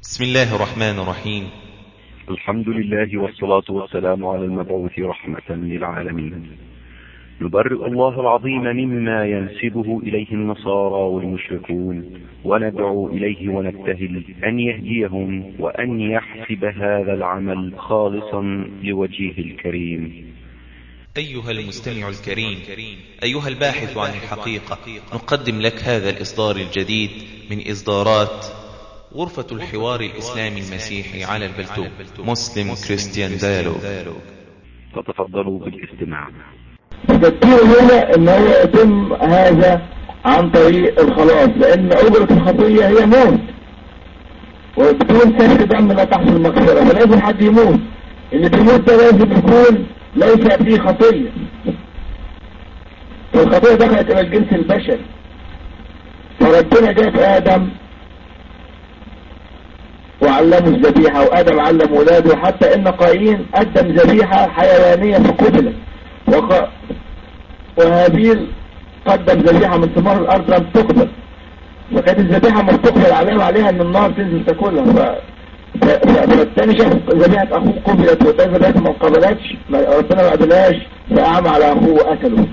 بسم الله الرحمن الرحيم الحمد لله والصلاة والسلام على المبعوث رحمة للعالمين نبرئ الله العظيم مما ينسبه إليه النصارى والمشركون وندعو إليه ونبتهل أن يهديهم وأن يحسب هذا العمل خالصا لوجهه الكريم أيها المستمع الكريم أيها الباحث عن الحقيقة نقدم لك هذا الإصدار الجديد من إصدارات غرفة الحوار الإسلامي المسيحي على البلتو مسلم كريستيان ديالوج فتفضلوا بالاستماع تفكير هنا ان هو يتم هذا عن طريق الخلاص لان اجرة الخطية هي موت وبدون سفك دم لا تحصل مغفرة فلازم حد يموت اللي بيموت ده لازم يكون ليس فيه خطية والخطية دخلت الى الجنس البشري فربنا جاب ادم وعلمه الذبيحة وادم علم ولاده حتى ان قايين قدم ذبيحة حيوانية فقتلت وخ... وهابيل قدم ذبيحة من ثمار الارض لم تقبل وكانت الذبيحة ما تقبل عليها وعليها ان النار تنزل تاكلها ف... ف... ف... فالتاني شاف ذبيحة اخوه قبلت والتاني ذبيحة ما قبلتش ربنا ما قبلهاش فأعمى على اخوه وقتله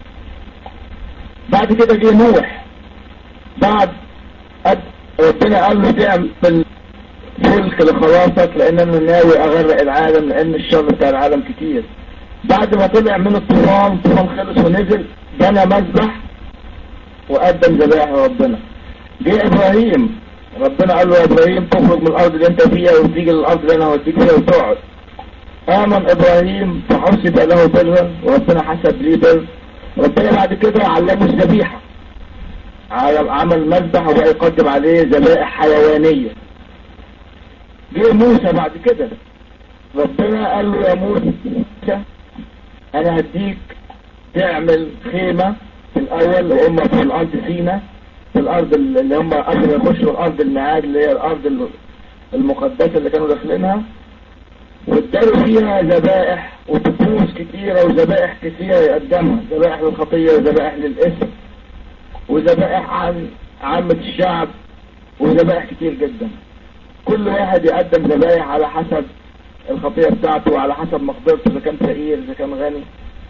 بعد كده جه نوح بعد أد... ربنا قال له تعمل فلك لخلاصك لان انا ناوي اغرق العالم لان الشر بتاع العالم كتير بعد ما طلع من الطوفان الطوفان خلص ونزل بنى مذبح وقدم ذبائح ربنا جه ابراهيم ربنا قال له يا ابراهيم تخرج من الارض اللي انت فيها وتيجي للارض اللي انا هوديك فيها وتقعد امن ابراهيم فحسب له برا وربنا حسب ليه بر ربنا بعد كده علمه الذبيحه عمل مذبح وبقى يقدم عليه ذبائح حيوانيه جه موسى بعد كده ربنا قال له يا موسى انا هديك تعمل خيمة في الاول وهم في الارض سينا في الارض اللي هم قبل ما يخشوا الارض المعاد اللي هي الارض المقدسة اللي كانوا داخلينها واداروا فيها ذبائح وطقوس كتيرة وذبائح كثيرة يقدمها ذبائح للخطية وذبائح للاسم وذبائح عن عامة الشعب وذبائح كتير جدا كل واحد يقدم ذبائح على حسب الخطية بتاعته وعلى حسب مقدرته اذا كان فقير اذا كان غني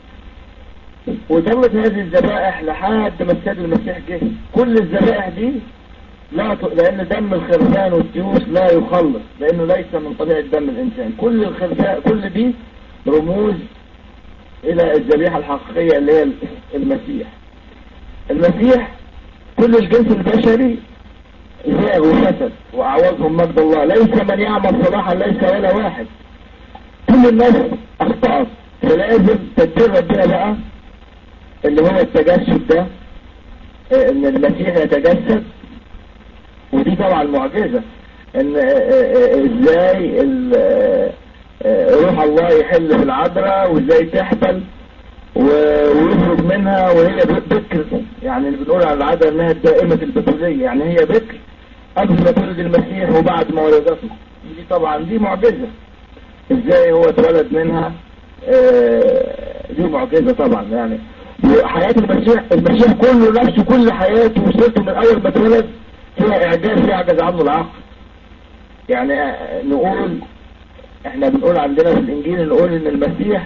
وتمت هذه الذبائح لحد ما السيد المسيح جه كل الذبائح دي لا ت... لان دم الخرفان والتيوس لا يخلص لانه ليس من طبيعة دم الانسان كل الخرفان كل دي رموز الى الذبيحة الحقيقية اللي هي المسيح المسيح كل الجنس البشري زاغ وفسد واعوذهم مجد الله ليس من يعمل صلاحا ليس ولا واحد كل الناس اخطأت فلازم تدبير ربنا بقى اللي هو التجسد ده ان المسيح يتجسد ودي طبعا معجزة ان ازاي روح الله يحل في العذراء وازاي تحبل ويخرج منها وهي بكر يعني اللي بنقول على العادة انها دائمة البتولية يعني هي بكر قبل ما تولد المسيح وبعد ما ولدته دي طبعا دي معجزة ازاي هو اتولد منها دي معجزة طبعا يعني وحياة المسيح المسيح كله نفسه كل حياته وصلته من اول ما اتولد فيها اعجاز يعجز عنه العقل يعني نقول احنا بنقول عندنا في الانجيل نقول ان المسيح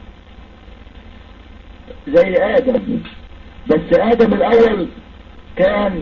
زي ادم بس ادم الاول كان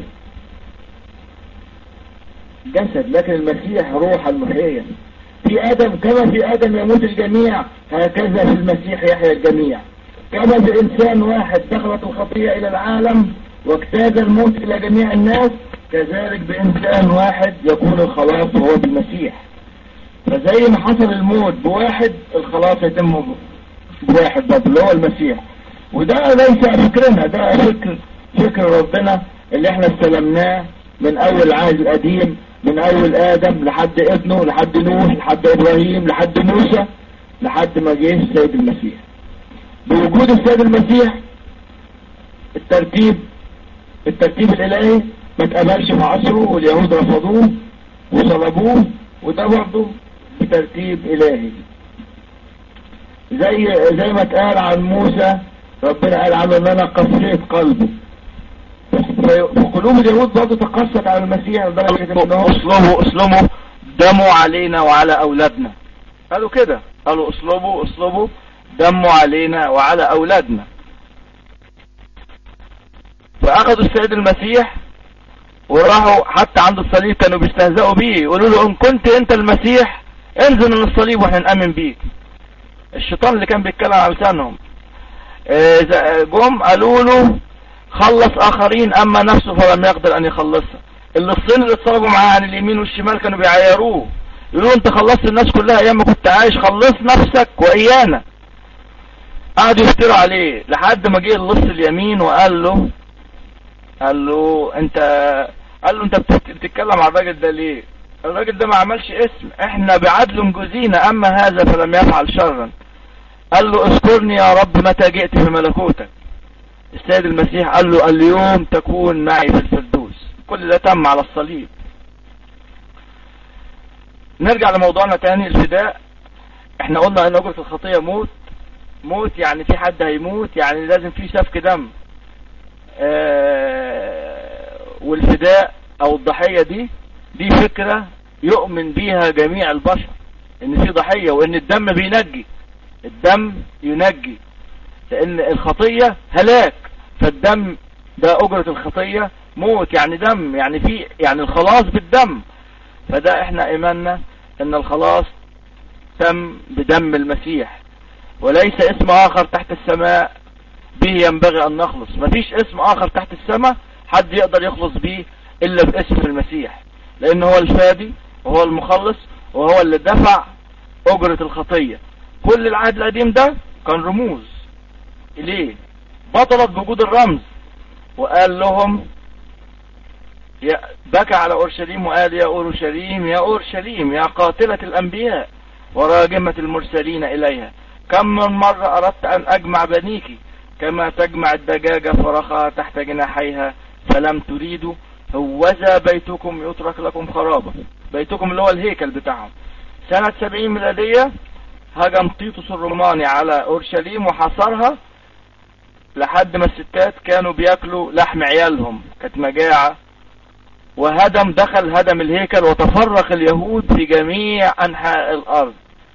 جسد لكن المسيح روح المحيية في ادم كما في ادم يموت الجميع هكذا في المسيح يحيى الجميع كما بانسان واحد دخلت الخطية الى العالم واجتاز الموت الى جميع الناس كذلك بانسان واحد يكون الخلاص وهو بالمسيح فزي ما حصل الموت بواحد الخلاص يتم بواحد برضه اللي هو المسيح وده ليس فكرنا ده فكر فكر ربنا اللي احنا استلمناه من اول العهد القديم من اول ادم لحد ابنه لحد نوح لحد ابراهيم لحد موسى لحد ما جه السيد المسيح بوجود السيد المسيح الترتيب الترتيب الالهي ما اتقبلش في عصره واليهود رفضوه وصلبوه وده برضه بترتيب الهي زي زي ما اتقال عن موسى ربنا قال عنه ان انا قسيت قلبه فقلوب اليهود برضه تقست على المسيح لدرجه انه اسلموا اسلموا دموا علينا وعلى أولادنا قالوا كده قالوا اصلبوا اصلبوا دموا علينا وعلى أولادنا فأخذوا السيد المسيح وراحوا حتى عند الصليب كانوا بيستهزئوا بيه يقولوا له إن كنت أنت المسيح انزل من الصليب واحنا نأمن بيك الشيطان اللي كان بيتكلم على لسانهم جم قالوا له خلص آخرين أما نفسه فلم يقدر أن يخلصها اللي الصين اللي اتصرفوا معاه عن اليمين والشمال كانوا بيعيروه يقولوا انت خلصت الناس كلها ايام ما كنت عايش خلص نفسك وايانا قعدوا يفتروا عليه لحد ما جه اللص اليمين وقال له قال له انت قال له انت بتتكلم على الراجل ده ليه الراجل ده ما عملش اسم احنا بعدل جزينا اما هذا فلم يفعل شرا قال له اذكرني يا رب متى جئت في ملكوتك السيد المسيح قال له اليوم تكون معي في الفردوس كل ده تم على الصليب نرجع لموضوعنا تاني الفداء احنا قلنا ان اجرة الخطية موت موت يعني في حد هيموت يعني لازم في سفك دم اه والفداء او الضحية دي دي فكرة يؤمن بيها جميع البشر ان في ضحية وان الدم بينجي الدم ينجي لان الخطية هلاك فالدم ده اجرة الخطية موت يعني دم يعني في يعني الخلاص بالدم فده احنا ايماننا ان الخلاص تم بدم المسيح وليس اسم اخر تحت السماء به ينبغي ان نخلص مفيش اسم اخر تحت السماء حد يقدر يخلص به الا باسم المسيح لان هو الفادي وهو المخلص وهو اللي دفع اجرة الخطية كل العهد القديم ده كان رموز اليه بطلت بوجود الرمز وقال لهم بكى على أورشليم وقال يا أورشليم يا أورشليم يا قاتلة الأنبياء وراجمة المرسلين إليها كم من مرة أردت أن أجمع بنيك كما تجمع الدجاجة فرخها تحت جناحيها فلم تريدوا هوذا بيتكم يترك لكم خرابا بيتكم اللي هو الهيكل بتاعهم سنة سبعين ميلادية هجم تيتوس الروماني على أورشليم وحصرها لحد ما الستات كانوا بياكلوا لحم عيالهم كانت مجاعة وهدم دخل هدم الهيكل وتفرق اليهود في جميع أنحاء الأرض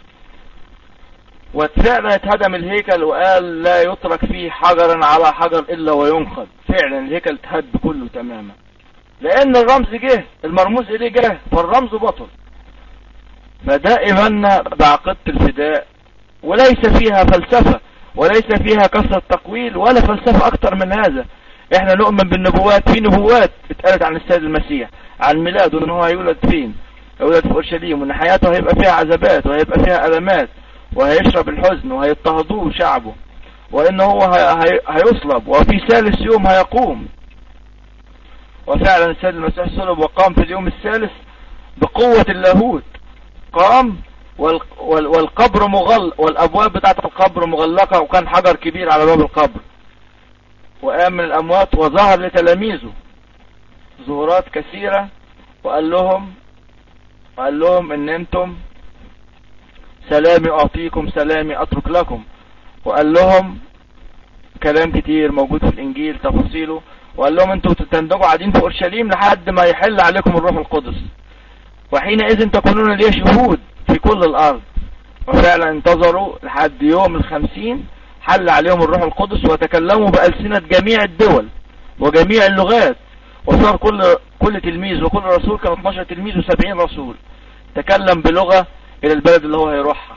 وفعلا اتهدم الهيكل وقال لا يترك فيه حجرا على حجر إلا وينقض فعلا الهيكل اتهد كله تماما لأن الرمز جه المرموز إليه جه فالرمز بطل فده إيماننا بعقيدة الفداء وليس فيها فلسفة وليس فيها كثرة تقويل ولا فلسفة أكتر من هذا احنا نؤمن بالنبوات في نبوات اتقالت عن السيد المسيح عن ميلاده ان هو هيولد فين هيولد في اورشليم وان حياته هيبقى فيها عذابات وهيبقى فيها المات وهيشرب الحزن وهيضطهدوه شعبه وان هو هي هيصلب وفي ثالث يوم هيقوم وفعلا السيد المسيح صلب وقام في اليوم الثالث بقوة اللاهوت قام والقبر مغلق والابواب بتاعت القبر مغلقة وكان حجر كبير على باب القبر وقام من الأموات وظهر لتلاميذه ظهورات كثيرة وقال لهم وقال لهم ان انتم سلامي اعطيكم سلامي اترك لكم وقال لهم كلام كتير موجود في الانجيل تفاصيله وقال لهم انتم تندجوا قاعدين في اورشليم لحد ما يحل عليكم الروح القدس وحينئذ تكونون لي شهود في كل الارض وفعلا انتظروا لحد يوم الخمسين حل عليهم الروح القدس وتكلموا بألسنة جميع الدول وجميع اللغات وصار كل كل تلميذ وكل رسول كان 12 تلميذ و70 رسول تكلم بلغة الى البلد اللي هو هيروحها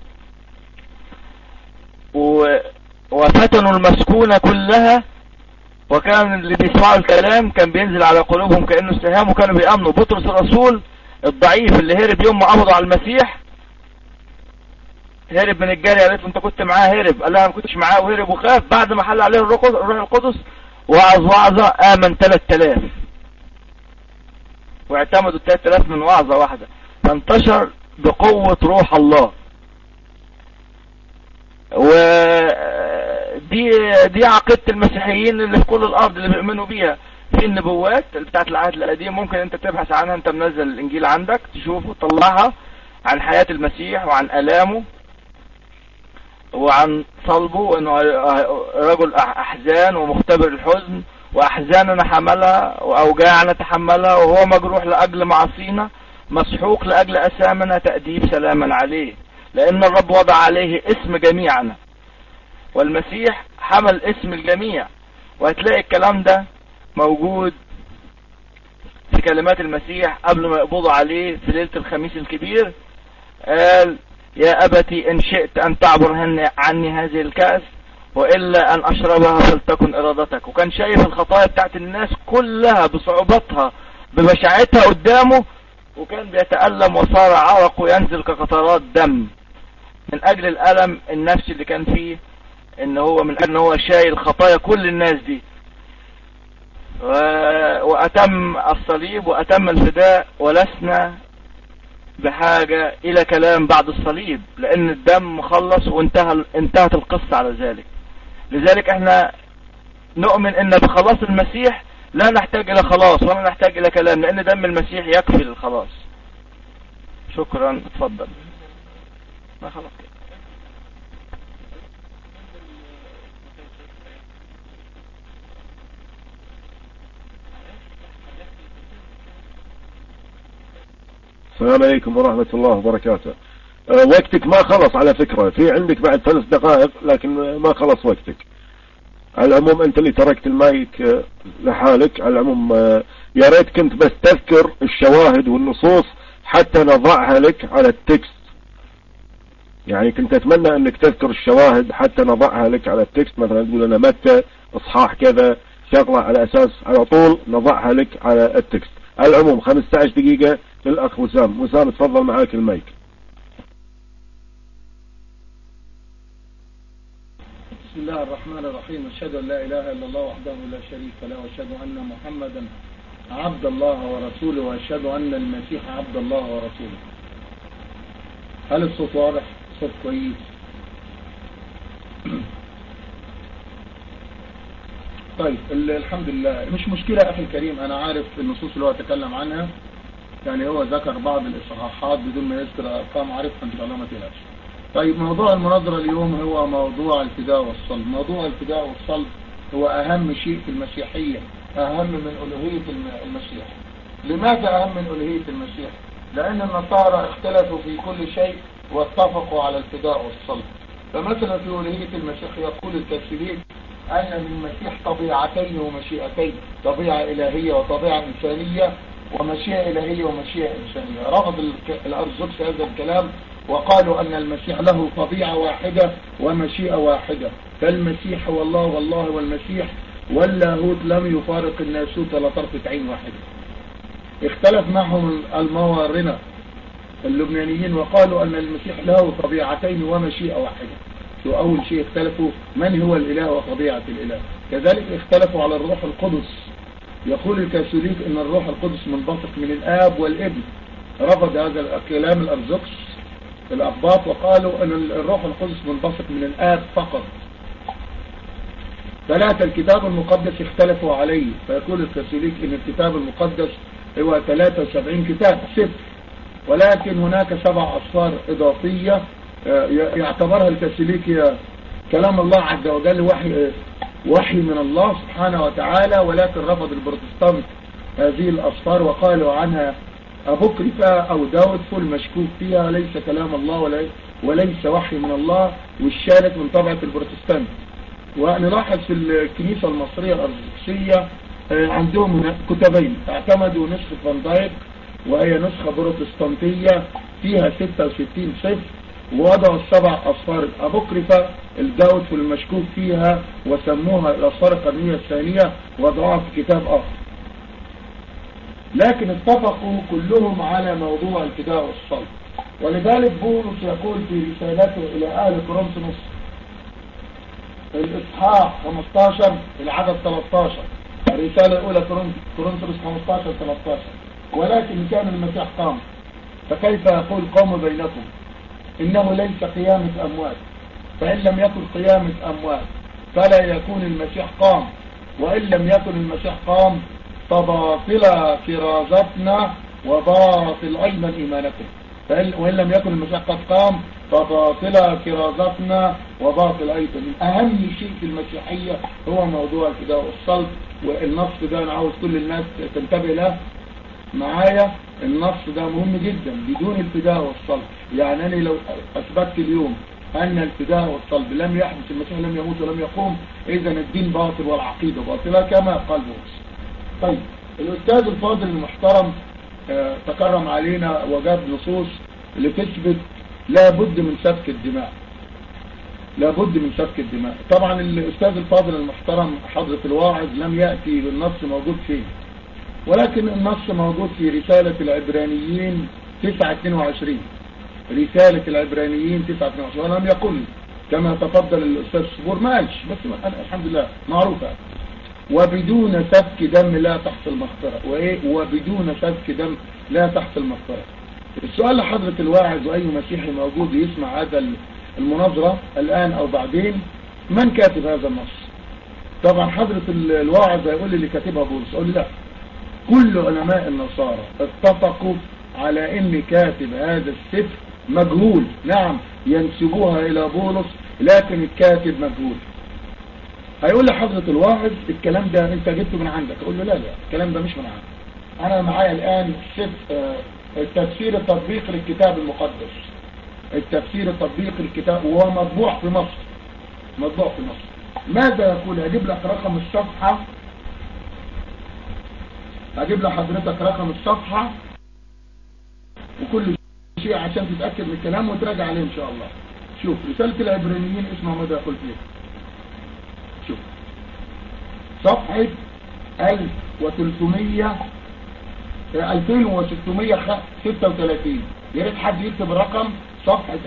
و... وفتنوا المسكونة كلها وكان اللي بيسمعوا الكلام كان بينزل على قلوبهم كأنه السهام وكانوا بيأمنوا بطرس الرسول الضعيف اللي هرب يوم ما قبضوا على المسيح هرب من الجارية قالت له انت كنت معاه هرب قال لها ما كنتش معاه وهرب وخاف بعد ما حل عليه الروح القدس وعظ وعظة آمن 3000 واعتمدوا 3000 من وعظة واحدة فانتشر بقوة روح الله ودي دي عقيدة المسيحيين اللي في كل الارض اللي بيؤمنوا بيها في النبوات اللي بتاعت العهد القديم ممكن انت تبحث عنها انت منزل الانجيل عندك تشوفه تطلعها عن حياة المسيح وعن الامه وعن صلبه وانه رجل احزان ومختبر الحزن واحزاننا حملها واوجاعنا تحملها وهو مجروح لاجل معاصينا مسحوق لأجل أسامنا تأديب سلاما عليه لأن الرب وضع عليه اسم جميعنا والمسيح حمل اسم الجميع وهتلاقي الكلام ده موجود في كلمات المسيح قبل ما يقبضوا عليه في ليلة الخميس الكبير قال يا أبتي إن شئت أن تعبر عني هذه الكأس وإلا أن أشربها فلتكن إرادتك وكان شايف الخطايا بتاعت الناس كلها بصعوبتها ببشاعتها قدامه وكان بيتألم وصار عرقه ينزل كقطرات دم من أجل الألم النفسي اللي كان فيه ان هو من أجل ان هو شايل خطايا كل الناس دي وأتم الصليب وأتم الفداء ولسنا بحاجة إلى كلام بعد الصليب لأن الدم خلص وانتهى انتهت القصة على ذلك لذلك احنا نؤمن ان بخلاص المسيح لا نحتاج الى خلاص ولا نحتاج الى كلام لان دم المسيح يكفي للخلاص شكرا اتفضل ما خلاص السلام عليكم ورحمة الله وبركاته أه وقتك ما خلص على فكرة في عندك بعد ثلاث دقائق لكن ما خلص وقتك على العموم انت اللي تركت المايك أه لحالك على العموم أه يا ريت كنت بس تذكر الشواهد والنصوص حتى نضعها لك على التكست يعني كنت اتمنى انك تذكر الشواهد حتى نضعها لك على التكست مثلا تقول انا متى اصحاح كذا شغلة على اساس على طول نضعها لك على التكست على العموم 15 دقيقة للأخ وسام وسام تفضل معاك المايك بسم الله الرحمن الرحيم أشهد أن لا إله إلا الله وحده لا شريك له وأشهد أن محمدا عبد الله ورسوله وأشهد أن المسيح عبد الله ورسوله هل الصوت واضح صوت كويس طيب الحمد لله مش مشكلة أخي الكريم أنا عارف النصوص اللي هو تكلم عنها يعني هو ذكر بعض الإصحاحات بدون ما يذكر أرقام عارفها إن شاء الله ما تقلقش طيب موضوع المناظرة اليوم هو موضوع الفداء والصلب موضوع الفداء والصلب هو أهم شيء في المسيحية أهم من ألوهية المسيح لماذا أهم من ألوهية المسيح لأن النصارى اختلفوا في كل شيء واتفقوا على الفداء والصلب فمثلا في ألوهية المسيح يقول الكاثوليك أن للمسيح طبيعتين ومشيئتين طبيعة إلهية وطبيعة إنسانية ومشيئة إلهية ومشيئة إنسانية رفض الأرثوذكس هذا الكلام وقالوا أن المسيح له طبيعة واحدة ومشيئة واحدة فالمسيح هو الله والله والمسيح واللاهوت لم يفارق الناسوت ولا طرفة عين واحدة اختلف معهم الموارنة اللبنانيين وقالوا أن المسيح له طبيعتين ومشيئة واحدة شو أول شيء اختلفوا من هو الإله وطبيعة الإله كذلك اختلفوا على الروح القدس يقول الكاثوليك ان الروح القدس منبثق من الاب والابن رفض هذا الكلام الارثوذكس الاباط وقالوا ان الروح القدس منبثق من الاب فقط ثلاثة الكتاب المقدس اختلفوا عليه فيقول الكاثوليك ان الكتاب المقدس هو 73 كتاب سفر ولكن هناك سبع اصفار اضافية يعتبرها الكاثوليك هي كلام الله عز وجل وحي وحي من الله سبحانه وتعالى ولكن رفض البروتستانت هذه الأصفار وقالوا عنها أبوكريفا أو داودفول مشكوك فيها ليس كلام الله وليس وحي من الله والشارك من طبعة البروتستانت ونلاحظ في الكنيسة المصرية الأرثوذكسية عندهم كتابين اعتمدوا نسخة فان دايك وهي نسخة بروتستانتية فيها 66 صفر ووضعوا السبع أصفار الأبوكريفا الداود في المشكوك فيها وسموها الأصفار القرنية الثانية وضعوها في كتاب آخر لكن اتفقوا كلهم على موضوع الفداء والصلب ولذلك بولس يقول في رسالته إلى أهل كورنثوس الإصحاح 15 العدد 13 الرسالة الأولى كورنثوس 15 13 ولكن كان المسيح قام فكيف يقول قوم بينكم إنه ليس قيامة أموات فإن لم يكن قيامة أموات فلا يكون المسيح قام وإن لم يكن المسيح قام فباطل كرازتنا وباطل أيضا إيمانكم وإن لم يكن المسيح قد قام فباطل كرازتنا وباطل أيضا أهم شيء في المسيحية هو موضوع الفداء والصلب والنص ده أنا عاوز كل الناس تنتبه له معايا النص ده مهم جدا بدون الفداء والصلب يعني أنا لو أثبتت اليوم أن الفداء والصلب لم يحدث المسيح لم يموت ولم يقوم إذا الدين باطل والعقيدة باطلة كما قال بولس طيب الأستاذ الفاضل المحترم آه، تكرم علينا وجاب نصوص لتثبت لابد من سفك الدماء لابد من سفك الدماء طبعا الأستاذ الفاضل المحترم حضرة الواعظ لم يأتي بالنص موجود فيه ولكن النص موجود في رسالة العبرانيين 922 رسالة العبرانيين 922 ولم يقل كما تفضل الأستاذ صبور ما قالش بس أنا الحمد لله معروفة وبدون سفك دم لا تحصل مغفرة وإيه وبدون سفك دم لا تحصل مغفرة السؤال لحضرة الواعظ وأي مسيحي موجود يسمع هذا المناظرة الآن أو بعدين من كاتب هذا النص طبعا حضرة الواعظ هيقول لي اللي كاتبها بولس أقول لا كل علماء النصارى اتفقوا على ان كاتب هذا السفر مجهول نعم ينسبوها الى بولس لكن الكاتب مجهول هيقول لي حضرة الواعظ الكلام ده انت جبته من عندك اقول له لا لا الكلام ده مش من عندك انا معايا الان سفر التفسير التطبيق للكتاب المقدس التفسير التطبيق للكتاب وهو مطبوع في مصر مطبوع في مصر ماذا يقول اجيب لك رقم الصفحة هجيب لحضرتك رقم الصفحة وكل شيء عشان تتأكد من الكلام وتراجع عليه ان شاء الله شوف رسالة العبرانيين اسمع ماذا يقول فيها شوف صفحة 1300 2636 يا ريت حد يكتب الرقم صفحة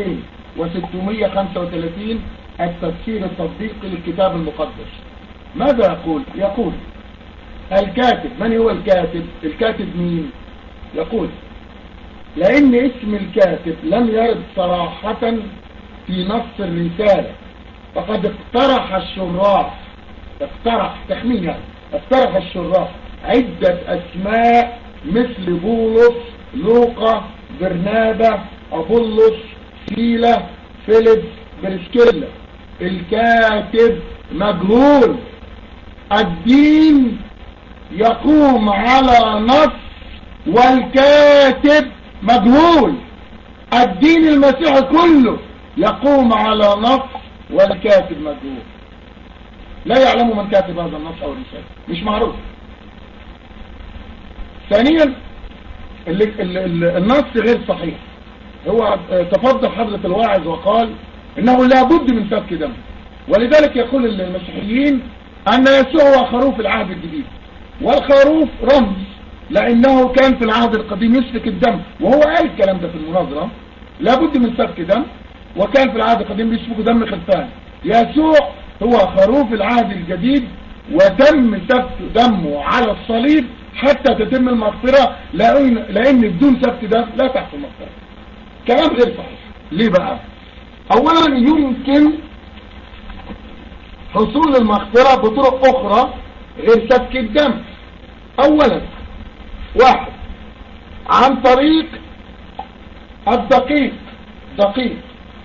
2635 التفسير التطبيقي للكتاب المقدس ماذا يقول يقول الكاتب من هو الكاتب الكاتب مين يقول لأن اسم الكاتب لم يرد صراحة في نص الرسالة فقد اقترح الشراح اقترح تخمين يعني اقترح الشراح عدة أسماء مثل بولس لوقا برنابا أبولس سيلة فيليب برسكيلا الكاتب مجهول الدين يقوم على نص والكاتب مجهول الدين المسيحي كله يقوم على نص والكاتب مجهول لا يعلم من كاتب هذا النص او الرسالة مش معروف ثانيا النص غير صحيح هو تفضل حضرة الواعظ وقال انه لابد من سفك دم ولذلك يقول المسيحيين ان يسوع هو خروف العهد الجديد والخروف رمز لانه كان في العهد القديم يسفك الدم وهو قال الكلام ده في المناظرة لابد من سفك دم وكان في العهد القديم بيسفك دم خلفان يسوع هو خروف العهد الجديد وتم سفك دمه على الصليب حتى تتم المغفرة لأن, لأن بدون سفك دم لا تحصل مغفرة كلام غير صحيح ليه بقى اولا يمكن حصول المغفرة بطرق اخرى غير سفك الدم اولا واحد عن طريق الدقيق دقيق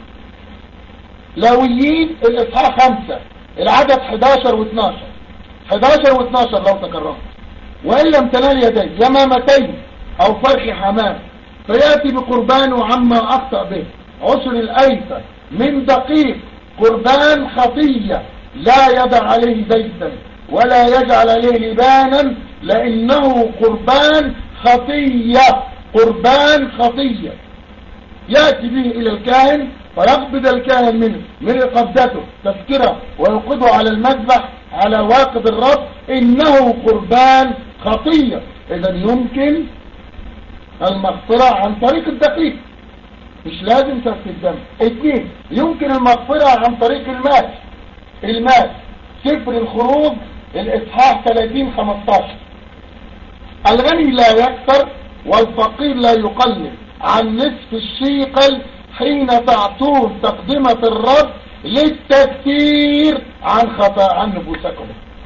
لاويين الاصحاح خمسة العدد 11 و 12 11 و 12 لو تكرمت وان لم تنال يدي يمامتين او فرخ حمام فيأتي بقربانه عما اخطأ به عسر الايسر من دقيق قربان خطية لا يدع عليه زيتا ولا يجعل عليه لبانا لانه قربان خطية قربان خطية يأتي به الى الكاهن فيقبض الكاهن منه من قبضته تذكرة ويوقظه على المذبح على واقد الرب انه قربان خطية اذا يمكن المغفرة عن طريق الدقيق مش لازم سفك الدم اثنين يمكن المغفرة عن طريق المال المال سفر الخروج الاصحاح 30 15 الغني لا يكثر والفقير لا يقلل عن نصف الشيقل حين تعطون تقدمة الرب للتكفير عن خطأ عن نفوسكم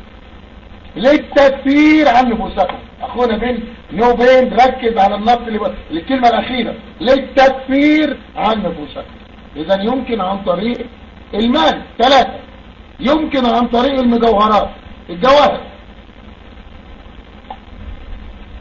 للتكفير عن نفوسكم اخونا بين نو بين ركز على النص اللي الكلمة الاخيرة للتكفير عن نفوسكم اذا يمكن عن طريق المال ثلاثة يمكن عن طريق المجوهرات الجواهر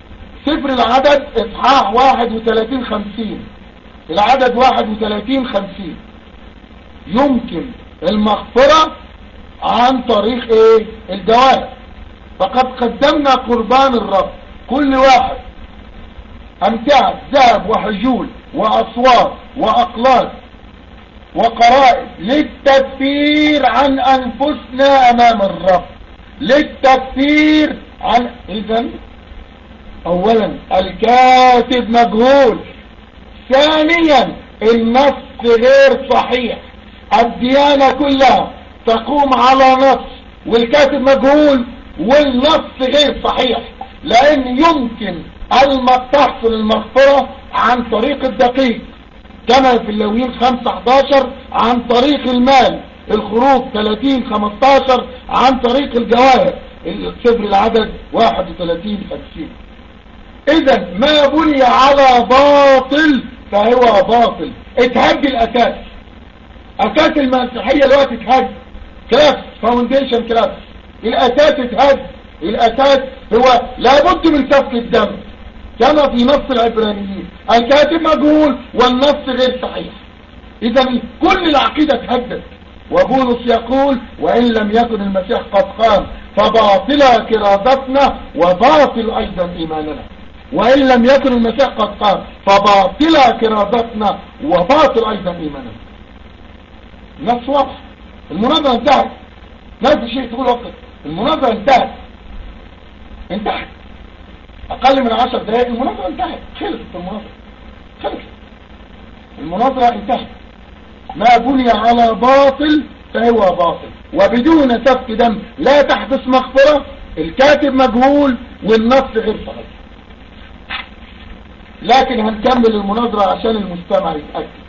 سفر العدد اصحاح 31 50 العدد 31 50 يمكن المغفرة عن طريق ايه الجواب فقد قدمنا قربان الرب كل واحد امتعة ذهب وحجول واصوات واقلاد وقرائب للتكفير عن انفسنا امام الرب للتكفير عن اذا اولا الكاتب مجهول ثانيا النص غير صحيح الديانة كلها تقوم على نص والكاتب مجهول والنص غير صحيح لان يمكن تحصل المغفرة عن طريق الدقيق كما في اللوين 5 11 عن طريق المال الخروج 30 15 عن طريق الجواهر صفر العدد 31 50 اذا ما بني على باطل فهو باطل اتهد الاساس اساس المسيحية الوقت اتهد كلاس فاونديشن كلاس الاساس اتهد الاساس هو لابد من سفك الدم كما في نص العبرانيين الكاتب مجهول والنص غير صحيح اذا كل العقيدة اتهدت وبولس يقول وان لم يكن المسيح قد قام فباطلة كرادتنا وباطل ايضا ايماننا وان لم يكن المسيح قد قام فباطلة كرادتنا وباطل ايضا ايماننا نفس واضح المناظرة انتهت نفس الشيء تقول وقت المناظرة انتهت انتهت اقل من عشر دقائق المناظرة انتهت خلصت المناظرة خلصت المناظرة انتهت ما بني على باطل فهو باطل وبدون سفك دم لا تحدث مغفرة الكاتب مجهول والنص غير صحيح لكن هنكمل المناظرة عشان المستمع يتأكد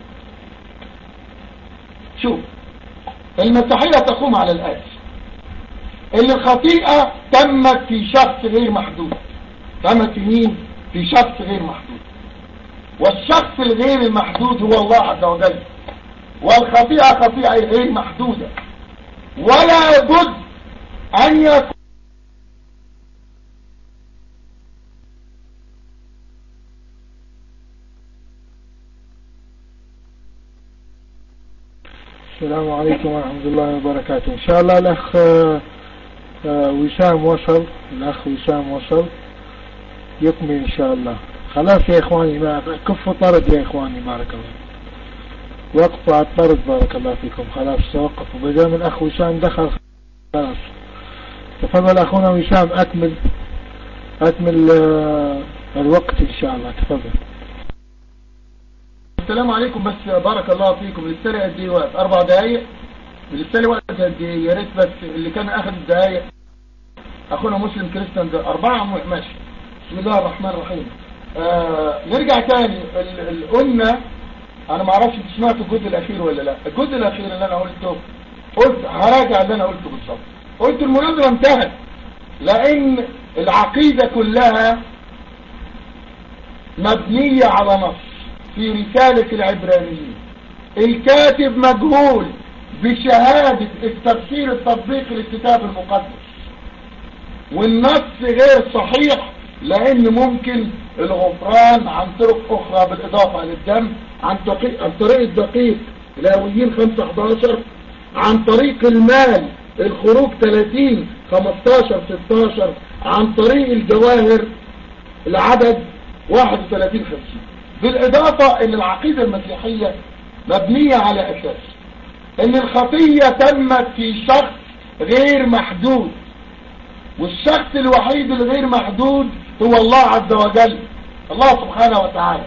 شوف المسيحية تقوم على الآتي اللي الخطيئة تمت في شخص غير محدود تمت في مين في شخص غير محدود والشخص الغير المحدود هو الله عز وجل والخطيئة خطيئة غير محدودة ولا بد أن يكون السلام عليكم ورحمة الله وبركاته إن شاء الله الأخ وسام وصل الأخ وسام وصل يكمل إن شاء الله خلاص يا إخواني ما كفوا طرد يا إخواني بارك الله وقفوا على الطرد بارك الله فيكم خلاص توقفوا بدل من الأخ وسام دخل خلاص تفضل أخونا وسام أكمل أكمل الوقت إن شاء الله تفضل السلام عليكم بس بارك الله فيكم لسه لي قد ايه وقت اربع دقايق لسه لي وقت قد ايه يا ريت بس اللي كان اخذ الدقايق اخونا مسلم كريستيان ده اربعه ماشي بسم الله الرحمن الرحيم آه نرجع تاني قلنا انا ما اعرفش انت سمعتوا الجزء الاخير ولا لا الجزء الاخير اللي انا قلته قلت هراجع اللي انا قلته بالظبط قلت المناظره انتهت لان العقيده كلها مبنيه على نص في رسالة العبرانيين الكاتب مجهول بشهادة التفسير التطبيقي للكتاب المقدس والنص غير صحيح لان ممكن الغفران عن طرق اخرى بالاضافة للدم عن طريق الدقيق لاويين 5 عن طريق المال الخروج 30 15 16 عن طريق الجواهر العدد 31 50 بالإضافة أن العقيدة المسيحية مبنية على أساس أن الخطية تمت في شخص غير محدود والشخص الوحيد الغير محدود هو الله عز وجل الله سبحانه وتعالى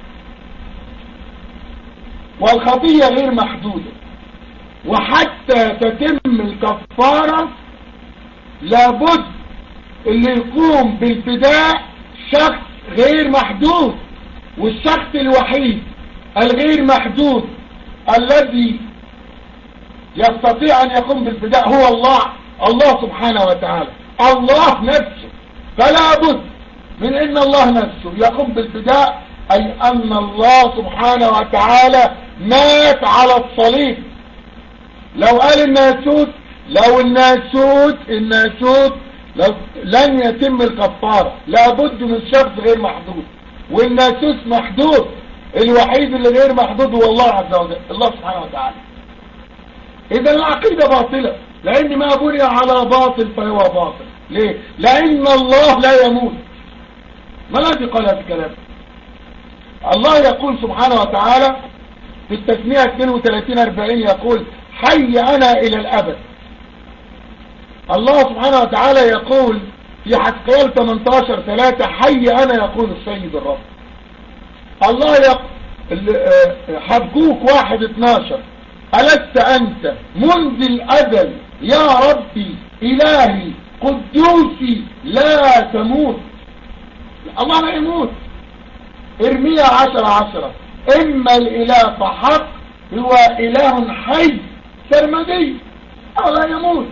والخطية غير محدودة وحتى تتم الكفارة لابد اللي يقوم بالفداء شخص غير محدود والشخص الوحيد الغير محدود الذي يستطيع أن يقوم بالفداء هو الله الله سبحانه وتعالى الله نفسه فلا بد من ان الله نفسه يقوم بالفداء اي ان الله سبحانه وتعالى مات على الصليب لو قال الناسوت لو الناسوت الناسوت لو لن يتم الكفارة لابد من شخص غير محدود والناسوس محدود الوحيد اللي غير محدود هو الله عز وجل الله سبحانه وتعالى اذا العقيدة باطلة لان ما بني على باطل فهو باطل ليه لان الله لا يموت ما الذي قال هذا الكلام الله يقول سبحانه وتعالى في التسمية 32 40 يقول حي انا الى الابد الله سبحانه وتعالى يقول في حسقيال 18 3 حي انا يقول السيد الرب الله يقول حبكوك واحد 12 ألست أنت منذ الأزل يا ربي إلهي قدوسي لا تموت الله لا يموت ارمية عشر عشرة إما الإله فحق هو إله حي سرمدي الله لا يموت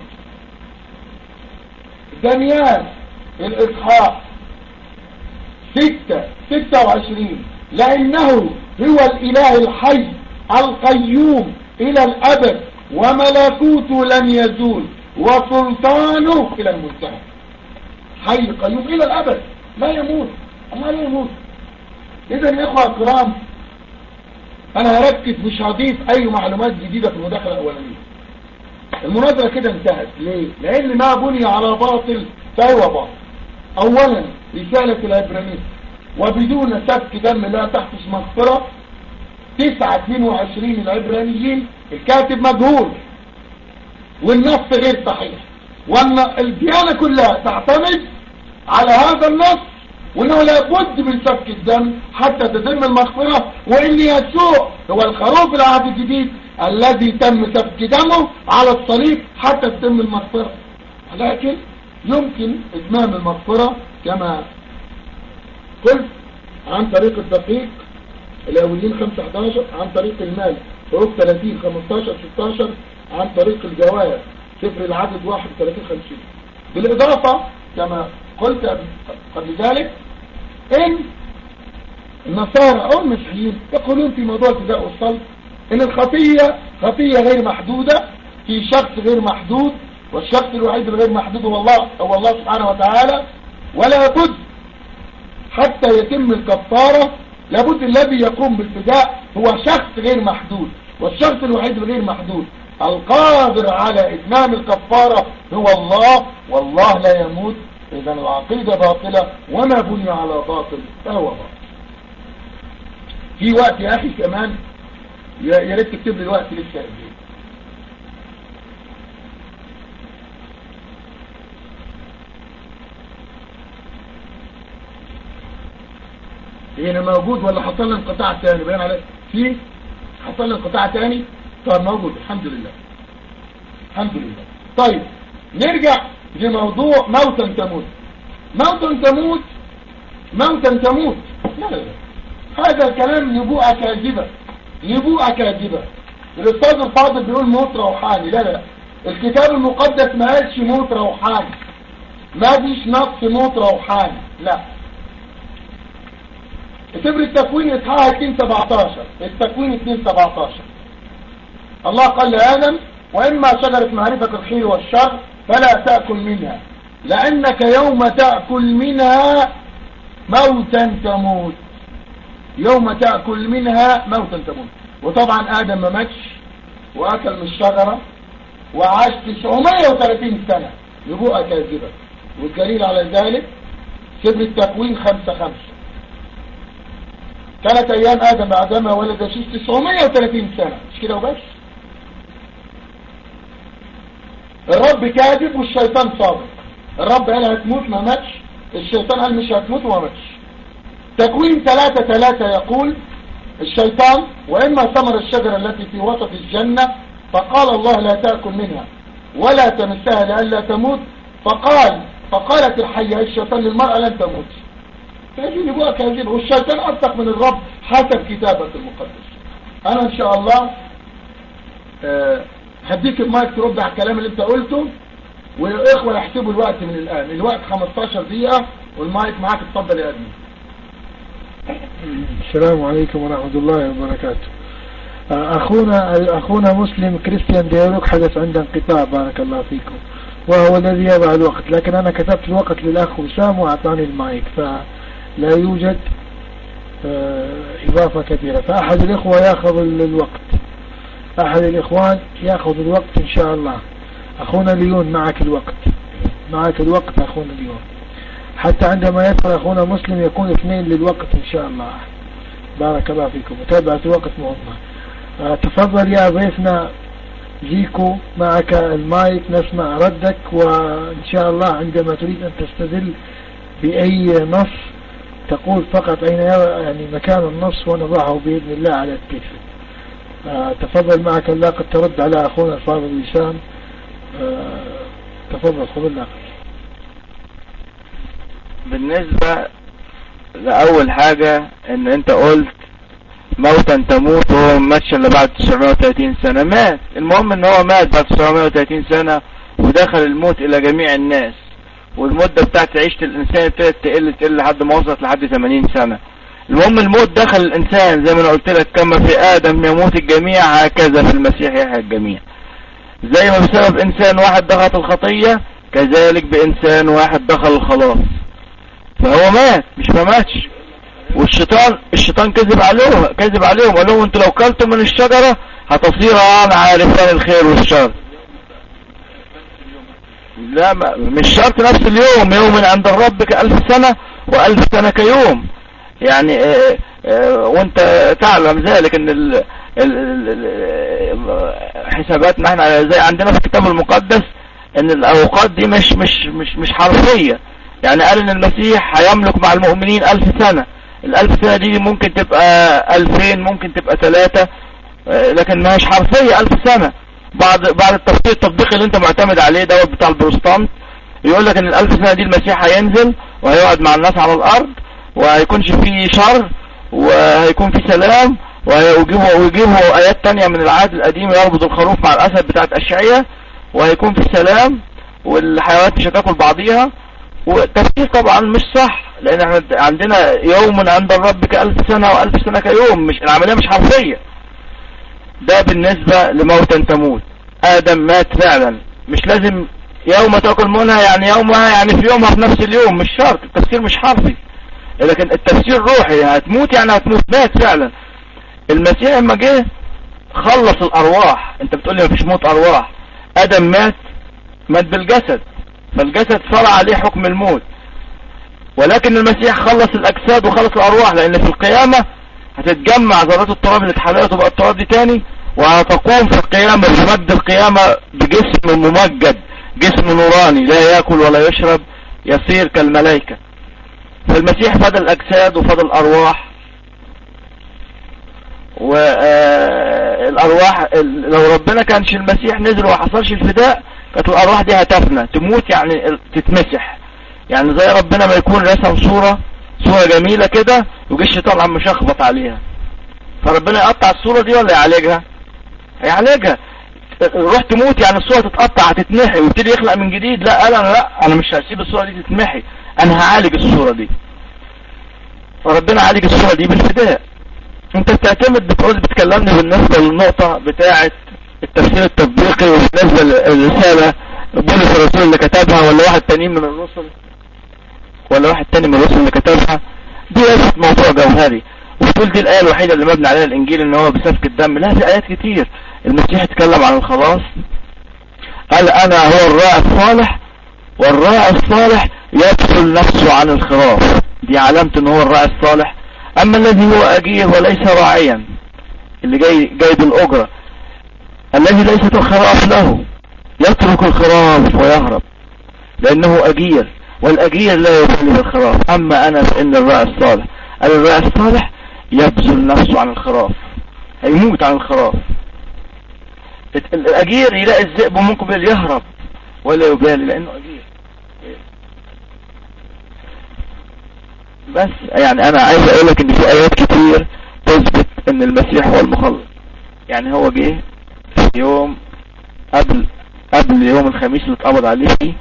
دانيال الإصحاح ستة ستة وعشرين لأنه هو الإله الحي القيوم إلى الأبد وملكوته لن يزول وسلطانه إلى المنتهى حي قيوم إلى الأبد لا يموت الله لا يموت إذا يا إخوة الكرام أنا هركز مش هضيف أي معلومات جديدة في المداخلة الأولانية المناظرة كده انتهت ليه؟ لأن ما بني على باطل فهو باطل أولا رسالة العبرانيين وبدون سفك دم لا تحدث مغفرة 9 22 العبرانيين الكاتب مجهول والنص غير صحيح وان الديانة كلها تعتمد على هذا النص وانه لابد من سفك الدم حتى تتم المغفرة وان يسوع هو الخروف العهد الجديد الذي تم سفك دمه على الصليب حتى تتم المغفرة لكن يمكن اتمام المغفرة كما قلت عن طريق الدقيق الاولين 5 11 عن طريق المال حروف 30 15 16 عن طريق الجواهر صفر العدد 31 50 بالاضافة كما قلت قبل ذلك ان النصارى او المسيحيين يقولون في موضوع الفداء والصلب ان الخطية خطية غير محدودة في شخص غير محدود والشخص الوحيد الغير محدود هو الله هو الله سبحانه وتعالى ولا بد حتى يتم الكفارة لابد الذي يقوم بالفداء هو شخص غير محدود والشخص الوحيد الغير محدود القادر على إتمام الكفارة هو الله والله لا يموت إذا العقيدة باطلة وما بني على باطل فهو باطل في وقت يا أخي كمان يا ريت تكتب لي الوقت لسه قد ايه هنا موجود ولا حصل لي انقطاع تاني باين عليك في حصل لي انقطاع تاني طب موجود الحمد لله الحمد لله طيب نرجع لموضوع موتا تموت موتا تموت موتا تموت لا لا لا هذا الكلام نبوءة كاذبة نبوءة كاذبة الاستاذ الفاضل بيقول موت روحاني لا لا الكتاب المقدس ما قالش موت روحاني ما فيش نقص موت روحاني لا سفر التكوين اصحاح 2 17 التكوين 2 17 الله قال لآدم وإما شجرة معرفة الخير والشر فلا تأكل منها لأنك يوم تأكل منها موتا تموت يوم تأكل منها موتا تموت وطبعا آدم ما ماتش وأكل من الشجرة وعاش 930 سنة نبوءة كاذبة والدليل على ذلك سفر التكوين 5 5 ثلاث ايام ادم بعدما ولد شيش 930 سنة مش كده وبس الرب كاذب والشيطان صادق الرب قال هتموت ما ماتش الشيطان قال مش هتموت وما ماتش تكوين ثلاثة ثلاثة يقول الشيطان وإما ثمر الشجرة التي في وسط الجنة فقال الله لا تأكل منها ولا تمسها لألا تموت فقال فقالت الحية الشيطان للمرأة لن تموت فهذه نبوءة كاذبة والشيطان أصدق من الرب حسب كتابة المقدس أنا إن شاء الله أه هديك المايك ترد على الكلام اللي أنت قلته والإخوة يحسبوا الوقت من الآن الوقت 15 دقيقة والمايك معاك اتفضل يا أدمي السلام عليكم ورحمة الله وبركاته أخونا أخونا مسلم كريستيان ديالوك حدث عنده انقطاع بارك الله فيكم وهو الذي يضع الوقت لكن أنا كتبت الوقت للأخ وسام وأعطاني المايك فلا يوجد آه، إضافة كبيرة فأحد الإخوة يأخذ الوقت أحد الإخوان يأخذ الوقت إن شاء الله أخونا ليون معك الوقت معك الوقت أخونا ليون حتى عندما يدخل أخونا مسلم يكون اثنين للوقت إن شاء الله بارك الله فيكم متابعة الوقت مهمة آه، تفضل يا ضيفنا جيكو معك المايك نسمع ردك وإن شاء الله عندما تريد أن تستدل بأي نص تقول فقط أين يعني مكان النص ونضعه بإذن الله على التلفز آه تفضل معك اللاقة ترد على أخونا الفاضل وسام آه تفضل خذ اللاقة بالنسبة لأول حاجة ان انت قلت موتا تموت وهو ما ماتش الا بعد 930 سنة مات المهم ان هو مات بعد 930 سنة ودخل الموت الى جميع الناس والمدة بتاعت عيشة الانسان ابتدت تقل تقل لحد ما وصلت لحد 80 سنة المهم الموت دخل الانسان زي ما انا قلت لك كما في ادم يموت الجميع هكذا في المسيح يحيى الجميع زي ما بسبب انسان واحد دخلت الخطية كذلك بانسان واحد دخل الخلاص فهو مات مش ما ماتش والشيطان الشيطان كذب عليهم كذب عليهم قال لهم انتوا لو كلتم من الشجرة هتصيران عارفان الخير والشر لا ما مش شرط نفس اليوم يوم عند الرب كألف سنة وألف سنة كيوم يعني اه اه وانت تعلم ذلك ان ال ال حساباتنا احنا زي عندنا في الكتاب المقدس ان الاوقات دي مش مش مش مش حرفية يعني قال ان المسيح هيملك مع المؤمنين الف سنة الالف سنة دي ممكن تبقى الفين ممكن تبقى ثلاثة لكن ما هيش حرفية الف سنة بعد بعد التفسير التطبيقي اللي انت معتمد عليه دوت بتاع البروستانت يقول لك ان الالف سنة دي المسيح هينزل وهيقعد مع الناس على الارض وهيكونش فيه شر وهيكون فيه سلام ويجيبوا ويجيبوا ايات تانية من العهد القديم يربط الخروف مع الاسد بتاعت اشعية وهيكون فيه سلام والحيوانات مش هتاكل بعضيها والتفسير طبعا مش صح لان احنا عندنا يوم عند الرب كألف سنة والف سنة كيوم مش العملية مش حرفية ده بالنسبة لموتا تموت ادم مات فعلا مش لازم يوم تأكل منها يعني يومها يعني في يومها في نفس اليوم مش شرط التفسير مش حرفي لكن التفسير روحي هتموت يعني هتموت مات فعلا المسيح لما جه خلص الارواح انت بتقول لي مفيش موت ارواح ادم مات مات بالجسد فالجسد صار عليه حكم الموت ولكن المسيح خلص الاجساد وخلص الارواح لان في القيامة هتتجمع ذرات التراب اللي اتحرقت وبقى التراب دي تاني وهتقوم في القيامة بمجد القيامة بجسم ممجد جسم نوراني لا يأكل ولا يشرب يصير كالملائكة فالمسيح فضل الأجساد وفضل الأرواح والأرواح لو ربنا كانش المسيح نزل وما حصلش الفداء كانت الأرواح دي هتفنى تموت يعني تتمسح يعني زي ربنا ما يكون رسم صورة صورة جميلة كده وجي الشيطان عم مشخبط عليها فربنا يقطع الصورة دي ولا يعالجها هيعالجها روح تموت يعني الصورة تتقطع هتتمحي ويبتدي يخلق من جديد لا قال انا لا انا مش هسيب الصورة دي تتمحي انا هعالج الصورة دي فربنا عالج الصورة دي بالفداء انت بتعتمد بتقول بتكلمني بالنسبة للنقطة بتاعة التفسير التطبيقي وبالنسبة للرسالة بولس الرسول اللي كتبها ولا واحد تاني من الرسل ولا واحد تاني من الرسل اللي كتبها دي ليست موضوع جوهري وتقول دي الآية الوحيدة اللي مبني عليها الإنجيل إن هو بسفك الدم لا في آيات كتير المسيح اتكلم عن الخلاص قال أنا هو الراعي الصالح والراعي الصالح يبذل نفسه عن الخراف دي علامة إن هو الراعي الصالح أما الذي هو أجير وليس راعيا اللي جاي جاي بالأجرة الذي ليست الخراف له يترك الخراف ويهرب لأنه أجير والأجير لا يبالي بالخراف أما أنا فإن الراعي الصالح قال الراعي الصالح يبذل نفسه عن الخراف هيموت عن الخراف الأجير يلاقي الذئب ممكن يهرب ولا يبالي لأنه أجير بس يعني أنا عايز أقول لك إن في آيات كتير تثبت إن المسيح هو المخلص يعني هو جه في يوم قبل قبل يوم الخميس اللي اتقبض عليه فيه